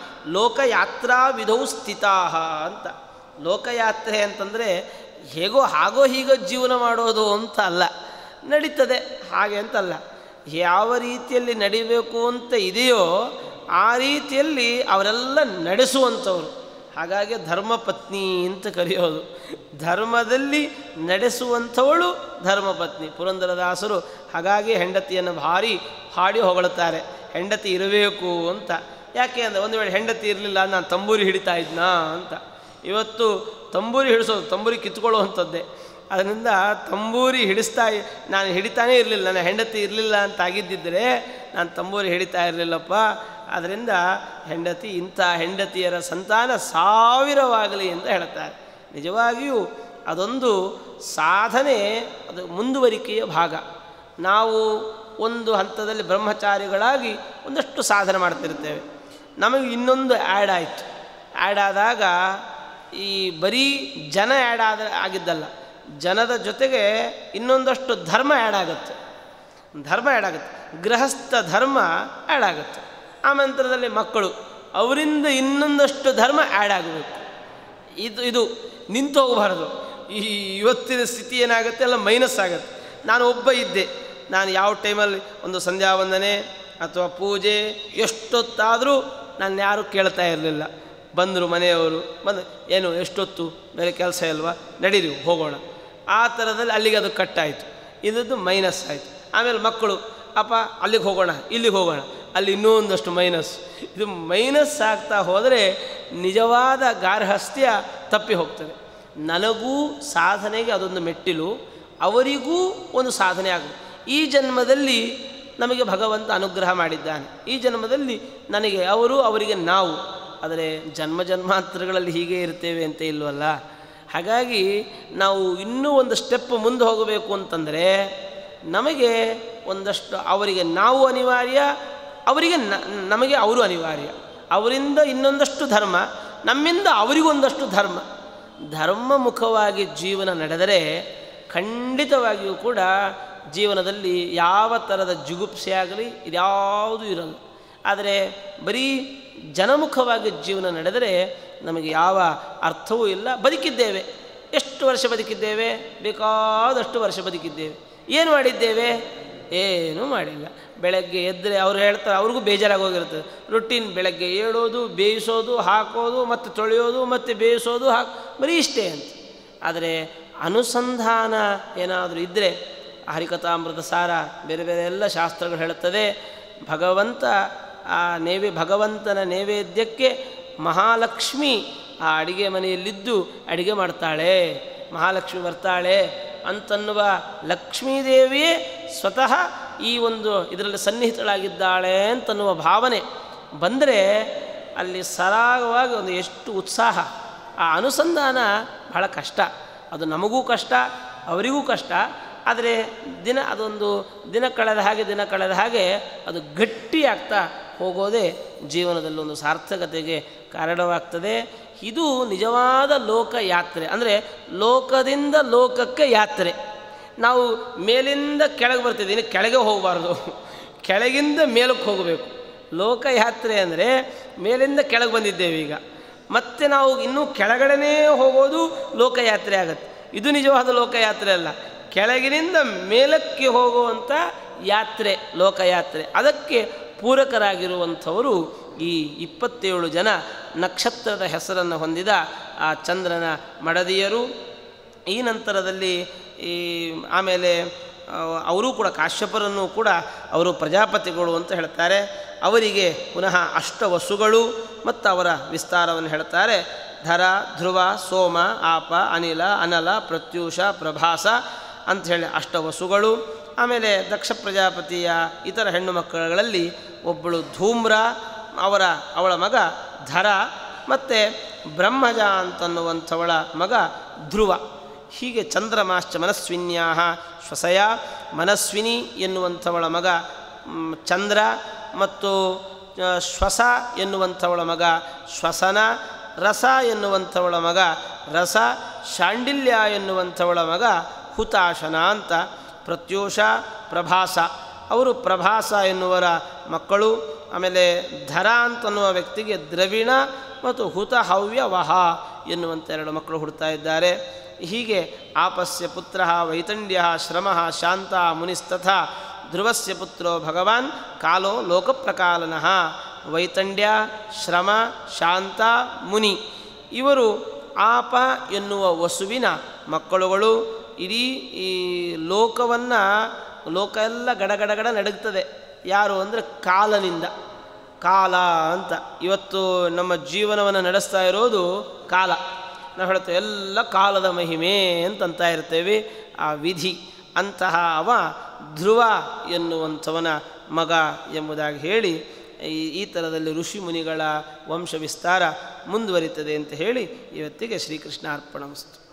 ಲೋಕಯಾತ್ರಾ ವಿಧೌ ಸ್ಥಿತಾ ಅಂತ ಲೋಕಯಾತ್ರೆ ಅಂತಂದರೆ ಹೇಗೋ ಹಾಗೋ ಹೀಗೋ ಜೀವನ ಮಾಡೋದು ಅಂತ ಅಲ್ಲ ನಡೀತದೆ ಹಾಗೆ ಅಂತಲ್ಲ ಯಾವ ರೀತಿಯಲ್ಲಿ ನಡಿಬೇಕು ಅಂತ ಇದೆಯೋ ಆ ರೀತಿಯಲ್ಲಿ ಅವರೆಲ್ಲ ನಡೆಸುವಂಥವ್ರು ಹಾಗಾಗಿ ಧರ್ಮಪತ್ನಿ ಅಂತ ಕರೆಯೋದು ಧರ್ಮದಲ್ಲಿ ನಡೆಸುವಂಥವಳು ಧರ್ಮಪತ್ನಿ ಪುರಂದರದಾಸರು ಹಾಗಾಗಿ ಹೆಂಡತಿಯನ್ನು ಭಾರಿ ಹಾಡಿ ಹೊಗಳುತ್ತಾರೆ ಹೆಂಡತಿ ಇರಬೇಕು ಅಂತ ಯಾಕೆ ಅಂದರೆ ಒಂದು ವೇಳೆ ಹೆಂಡತಿ ಇರಲಿಲ್ಲ ನಾನು ತಂಬೂರಿ ಹಿಡಿತಾ ಇದ್ನಾ ಅಂತ ಇವತ್ತು ತಂಬೂರಿ ಹಿಡಿಸೋದು ತಂಬೂರಿ ಕಿತ್ಕೊಳ್ಳುವಂಥದ್ದೇ ಅದರಿಂದ ತಂಬೂರಿ ಹಿಡಿಸ್ತಾ ನಾನು ಹಿಡಿತಾನೇ ಇರಲಿಲ್ಲ ನನ್ನ ಹೆಂಡತಿ ಇರಲಿಲ್ಲ ಅಂತ ಆಗಿದ್ದಿದ್ದರೆ ನಾನು ತಂಬೂರಿ ಹಿಡಿತಾ ಇರಲಿಲ್ಲಪ್ಪ ಅದರಿಂದ ಹೆಂಡತಿ ಇಂಥ ಹೆಂಡತಿಯರ ಸಂತಾನ ಸಾವಿರವಾಗಲಿ ಅಂತ ಹೇಳ್ತಾರೆ ನಿಜವಾಗಿಯೂ ಅದೊಂದು ಸಾಧನೆ ಅದು ಮುಂದುವರಿಕೆಯ ಭಾಗ ನಾವು ಒಂದು ಹಂತದಲ್ಲಿ ಬ್ರಹ್ಮಚಾರಿಗಳಾಗಿ ಒಂದಷ್ಟು ಸಾಧನೆ ಮಾಡ್ತಿರ್ತೇವೆ ನಮಗೆ ಇನ್ನೊಂದು ಆ್ಯಡ್ ಆಯಿತು ಆ್ಯಡ್ ಆದಾಗ ಈ ಬರೀ ಜನ ಆ್ಯಡ್ ಆದ ಆಗಿದ್ದಲ್ಲ ಜನದ ಜೊತೆಗೆ ಇನ್ನೊಂದಷ್ಟು ಧರ್ಮ ಆ್ಯಡ್ ಆಗುತ್ತೆ ಧರ್ಮ ಆ್ಯಡ್ ಆಗುತ್ತೆ ಗೃಹಸ್ಥ ಧರ್ಮ ಆ್ಯಡ್ ಆಗುತ್ತೆ ಆ ನಂತರದಲ್ಲಿ ಮಕ್ಕಳು ಅವರಿಂದ ಇನ್ನೊಂದಷ್ಟು ಧರ್ಮ ಆ್ಯಡ್ ಆಗಬೇಕು ಇದು ಇದು ನಿಂತು ಹೋಗಬಾರ್ದು ಈ ಇವತ್ತಿನ ಸ್ಥಿತಿ ಏನಾಗುತ್ತೆ ಎಲ್ಲ ಮೈನಸ್ ಆಗುತ್ತೆ ನಾನು ಒಬ್ಬ ಇದ್ದೆ ನಾನು ಯಾವ ಟೈಮಲ್ಲಿ ಒಂದು ಸಂಧ್ಯಾ ವಂದನೆ ಅಥವಾ ಪೂಜೆ ಎಷ್ಟೊತ್ತಾದರೂ ನಾನು ಯಾರೂ ಕೇಳ್ತಾ ಇರಲಿಲ್ಲ ಬಂದರು ಮನೆಯವರು ಬಂದು ಏನು ಎಷ್ಟೊತ್ತು ಬೇರೆ ಕೆಲಸ ಇಲ್ವಾ ನಡೀರಿ ಹೋಗೋಣ ಆ ಥರದಲ್ಲಿ ಅಲ್ಲಿಗೆ ಅದು ಕಟ್ಟಾಯಿತು ಇದದ್ದು ಮೈನಸ್ ಆಯಿತು ಆಮೇಲೆ ಮಕ್ಕಳು ಅಪ್ಪ ಅಲ್ಲಿಗೆ ಹೋಗೋಣ ಇಲ್ಲಿಗೆ ಹೋಗೋಣ ಅಲ್ಲಿ ಇನ್ನೂ ಒಂದಷ್ಟು ಮೈನಸ್ ಇದು ಮೈನಸ್ ಆಗ್ತಾ ಹೋದರೆ ನಿಜವಾದ ಗಾರ್ಹಸ್ಥ್ಯ ತಪ್ಪಿ ಹೋಗ್ತದೆ ನನಗೂ ಸಾಧನೆಗೆ ಅದೊಂದು ಮೆಟ್ಟಿಲು ಅವರಿಗೂ ಒಂದು ಸಾಧನೆ ಆಗುತ್ತೆ ಈ ಜನ್ಮದಲ್ಲಿ ನಮಗೆ ಭಗವಂತ ಅನುಗ್ರಹ ಮಾಡಿದ್ದಾನೆ ಈ ಜನ್ಮದಲ್ಲಿ ನನಗೆ ಅವರು ಅವರಿಗೆ ನಾವು ಆದರೆ ಜನ್ಮ ಜನ್ಮಾಂತರಗಳಲ್ಲಿ ಹೀಗೆ ಇರ್ತೇವೆ ಅಂತ ಇಲ್ವಲ್ಲ ಹಾಗಾಗಿ ನಾವು ಇನ್ನೂ ಒಂದು ಸ್ಟೆಪ್ ಮುಂದೆ ಹೋಗಬೇಕು ಅಂತಂದರೆ ನಮಗೆ ಒಂದಷ್ಟು ಅವರಿಗೆ ನಾವು ಅನಿವಾರ್ಯ ಅವರಿಗೆ ನ ನಮಗೆ ಅವರು ಅನಿವಾರ್ಯ ಅವರಿಂದ ಇನ್ನೊಂದಷ್ಟು ಧರ್ಮ ನಮ್ಮಿಂದ ಅವರಿಗೊಂದಷ್ಟು ಧರ್ಮ ಧರ್ಮ ಮುಖವಾಗಿ ಜೀವನ ನಡೆದರೆ ಖಂಡಿತವಾಗಿಯೂ ಕೂಡ ಜೀವನದಲ್ಲಿ ಯಾವ ಥರದ ಜುಗುಪ್ಸೆ ಆಗಲಿ ಇದ್ಯಾವುದೂ ಇರಲ್ಲ ಆದರೆ ಬರೀ ಜನಮುಖವಾಗಿ ಜೀವನ ನಡೆದರೆ ನಮಗೆ ಯಾವ ಅರ್ಥವೂ ಇಲ್ಲ ಬದುಕಿದ್ದೇವೆ ಎಷ್ಟು ವರ್ಷ ಬದುಕಿದ್ದೇವೆ ಬೇಕಾದಷ್ಟು ವರ್ಷ ಬದುಕಿದ್ದೇವೆ ಏನು ಮಾಡಿದ್ದೇವೆ ಏನೂ ಮಾಡಿಲ್ಲ ಬೆಳಗ್ಗೆ ಎದ್ದರೆ ಅವ್ರು ಹೇಳ್ತಾರೆ ಅವ್ರಿಗೂ ಬೇಜಾರಾಗಿ ಹೋಗಿರ್ತದೆ ರೊಟೀನ್ ಬೆಳಗ್ಗೆ ಏಳೋದು ಬೇಯಿಸೋದು ಹಾಕೋದು ಮತ್ತು ತೊಳೆಯೋದು ಮತ್ತು ಬೇಯಿಸೋದು ಹಾಕಿ ಬರೀ ಇಷ್ಟೇ ಅಂತ ಆದರೆ ಅನುಸಂಧಾನ ಏನಾದರೂ ಇದ್ದರೆ ಹರಿಕಥಾಮೃತ ಸಾರ ಬೇರೆ ಬೇರೆ ಎಲ್ಲ ಶಾಸ್ತ್ರಗಳು ಹೇಳುತ್ತದೆ ಭಗವಂತ ಆ ನೇವೆ ಭಗವಂತನ ನೈವೇದ್ಯಕ್ಕೆ ಮಹಾಲಕ್ಷ್ಮಿ ಆ ಅಡಿಗೆ ಮನೆಯಲ್ಲಿದ್ದು ಅಡಿಗೆ ಮಾಡ್ತಾಳೆ ಮಹಾಲಕ್ಷ್ಮಿ ಬರ್ತಾಳೆ ಅಂತನ್ನುವ ಲಕ್ಷ್ಮೀದೇವಿಯೇ ಸ್ವತಃ ಈ ಒಂದು ಇದರಲ್ಲಿ ಸನ್ನಿಹಿತಳಾಗಿದ್ದಾಳೆ ಅಂತನ್ನುವ ಭಾವನೆ ಬಂದರೆ ಅಲ್ಲಿ ಸರಾಗವಾಗಿ ಒಂದು ಎಷ್ಟು ಉತ್ಸಾಹ ಆ ಅನುಸಂಧಾನ ಬಹಳ ಕಷ್ಟ ಅದು ನಮಗೂ ಕಷ್ಟ ಅವರಿಗೂ ಕಷ್ಟ ಆದರೆ ದಿನ ಅದೊಂದು ದಿನ ಕಳೆದ ಹಾಗೆ ದಿನ ಕಳೆದ ಹಾಗೆ ಅದು ಗಟ್ಟಿಯಾಗ್ತಾ ಹೋಗೋದೇ ಜೀವನದಲ್ಲಿ ಒಂದು ಸಾರ್ಥಕತೆಗೆ ಕಾರಣವಾಗ್ತದೆ ಇದು ನಿಜವಾದ ಲೋಕಯಾತ್ರೆ ಅಂದರೆ ಲೋಕದಿಂದ ಲೋಕಕ್ಕೆ ಯಾತ್ರೆ ನಾವು ಮೇಲಿಂದ ಕೆಳಗೆ ಬರ್ತಿದ್ದೀನಿ ಕೆಳಗೆ ಹೋಗಬಾರ್ದು ಕೆಳಗಿಂದ ಮೇಲಕ್ಕೆ ಹೋಗಬೇಕು ಲೋಕಯಾತ್ರೆ ಅಂದರೆ ಮೇಲಿಂದ ಕೆಳಗೆ ಬಂದಿದ್ದೇವೆ ಈಗ ಮತ್ತೆ ನಾವು ಇನ್ನೂ ಕೆಳಗಡೆನೇ ಹೋಗೋದು ಲೋಕಯಾತ್ರೆ ಆಗತ್ತೆ ಇದು ನಿಜವಾದ ಲೋಕಯಾತ್ರೆ ಅಲ್ಲ ಕೆಳಗಿನಿಂದ ಮೇಲಕ್ಕೆ ಹೋಗುವಂಥ ಯಾತ್ರೆ ಲೋಕಯಾತ್ರೆ ಅದಕ್ಕೆ ಪೂರಕರಾಗಿರುವಂಥವರು ಈ ಇಪ್ಪತ್ತೇಳು ಜನ ನಕ್ಷತ್ರದ ಹೆಸರನ್ನು ಹೊಂದಿದ ಆ ಚಂದ್ರನ ಮಡದಿಯರು ಈ ನಂತರದಲ್ಲಿ ಈ ಆಮೇಲೆ ಅವರೂ ಕೂಡ ಕಾಶ್ಯಪರನ್ನು ಕೂಡ ಅವರು ಪ್ರಜಾಪತಿಗಳು ಅಂತ ಹೇಳ್ತಾರೆ ಅವರಿಗೆ ಪುನಃ ಅಷ್ಟವಸುಗಳು ಮತ್ತು ಅವರ ವಿಸ್ತಾರವನ್ನು ಹೇಳ್ತಾರೆ ಧರ ಧ್ರುವ ಸೋಮ ಆಪ ಅನಿಲ ಅನಲ ಪ್ರತ್ಯೂಷ ಪ್ರಭಾಸ ಅಂತ ಹೇಳಿ ಅಷ್ಟವಸುಗಳು ಆಮೇಲೆ ದಕ್ಷ ಪ್ರಜಾಪತಿಯ ಇತರ ಹೆಣ್ಣು ಮಕ್ಕಳುಗಳಲ್ಲಿ ಒಬ್ಬಳು ಧೂಮ್ರ ಅವರ ಅವಳ ಮಗ ಧರ ಮತ್ತು ಬ್ರಹ್ಮಜ ಅಂತನ್ನುವಂಥವಳ ಮಗ ಧ್ರುವ ಹೀಗೆ ಚಂದ್ರಮಾಶ್ಚ ಮನಸ್ವಿನ್ಯಾ ಶ್ವಸಯ ಮನಸ್ವಿನಿ ಎನ್ನುವಂಥವಳ ಮಗ ಮ್, ಚಂದ್ರ ಮತ್ತು ಆ, ಶ್ವಸ ಎನ್ನುವಂಥವಳ ಮಗ ಶ್ವಸನ ರಸ ಎನ್ನುವಂಥವಳ ಮಗ ರಸ ಶಾಂಡಿಲ್ಯ ಎನ್ನುವಂಥವಳ ಮಗ ಹುತಾಶನ ಅಂತ ಪ್ರತ್ಯೂಷ ಪ್ರಭಾಸ ಅವರು ಪ್ರಭಾಸ ಎನ್ನುವರ ಮಕ್ಕಳು ಆಮೇಲೆ ಧರ ಅಂತನ್ನುವ ವ್ಯಕ್ತಿಗೆ ದ್ರವಿಣ ಮತ್ತು ಹುತ ಹವ್ಯ ವಹ ಎನ್ನುವಂಥ ಎರಡು ಮಕ್ಕಳು ಹುಡ್ತಾ ಇದ್ದಾರೆ ಹೀಗೆ ಆಪಸ್ಯ ಪುತ್ರ ವೈತಂಡ್ಯ ಶ್ರಮ ಶಾಂತ ಮುನಿಸ್ತಥ ಧ್ರುವಸ್ಯ ಪುತ್ರೋ ಭಗವಾನ್ ಕಾಲೋ ಲೋಕಪ್ರಕಾಲನಃ ವೈತಂಡ್ಯ ಶ್ರಮ ಶಾಂತ ಮುನಿ ಇವರು ಆಪ ಎನ್ನುವ ವಸುವಿನ ಮಕ್ಕಳುಗಳು ಇಡೀ ಈ ಲೋಕವನ್ನು ಲೋಕ ಎಲ್ಲ ಗಡಗಡಗಡ ನಡುಗ್ತದೆ ಯಾರು ಅಂದರೆ ಕಾಲನಿಂದ ಕಾಲ ಅಂತ ಇವತ್ತು ನಮ್ಮ ಜೀವನವನ್ನು ನಡೆಸ್ತಾ ಇರೋದು ಕಾಲ ನಾವು ಹೇಳ್ತೇವೆ ಎಲ್ಲ ಕಾಲದ ಮಹಿಮೆ ಅಂತಂತ ಇರ್ತೇವೆ ಆ ವಿಧಿ ಅಂತಹ ಅವ ಧ್ರುವ ಎನ್ನುವಂಥವನ ಮಗ ಎಂಬುದಾಗಿ ಹೇಳಿ ಈ ಈ ಥರದಲ್ಲಿ ಋಷಿ ಮುನಿಗಳ ವಂಶ ವಿಸ್ತಾರ ಮುಂದುವರಿತದೆ ಅಂತ ಹೇಳಿ ಇವತ್ತಿಗೆ ಶ್ರೀಕೃಷ್ಣ ಅರ್ಪಣಮಸ್ತು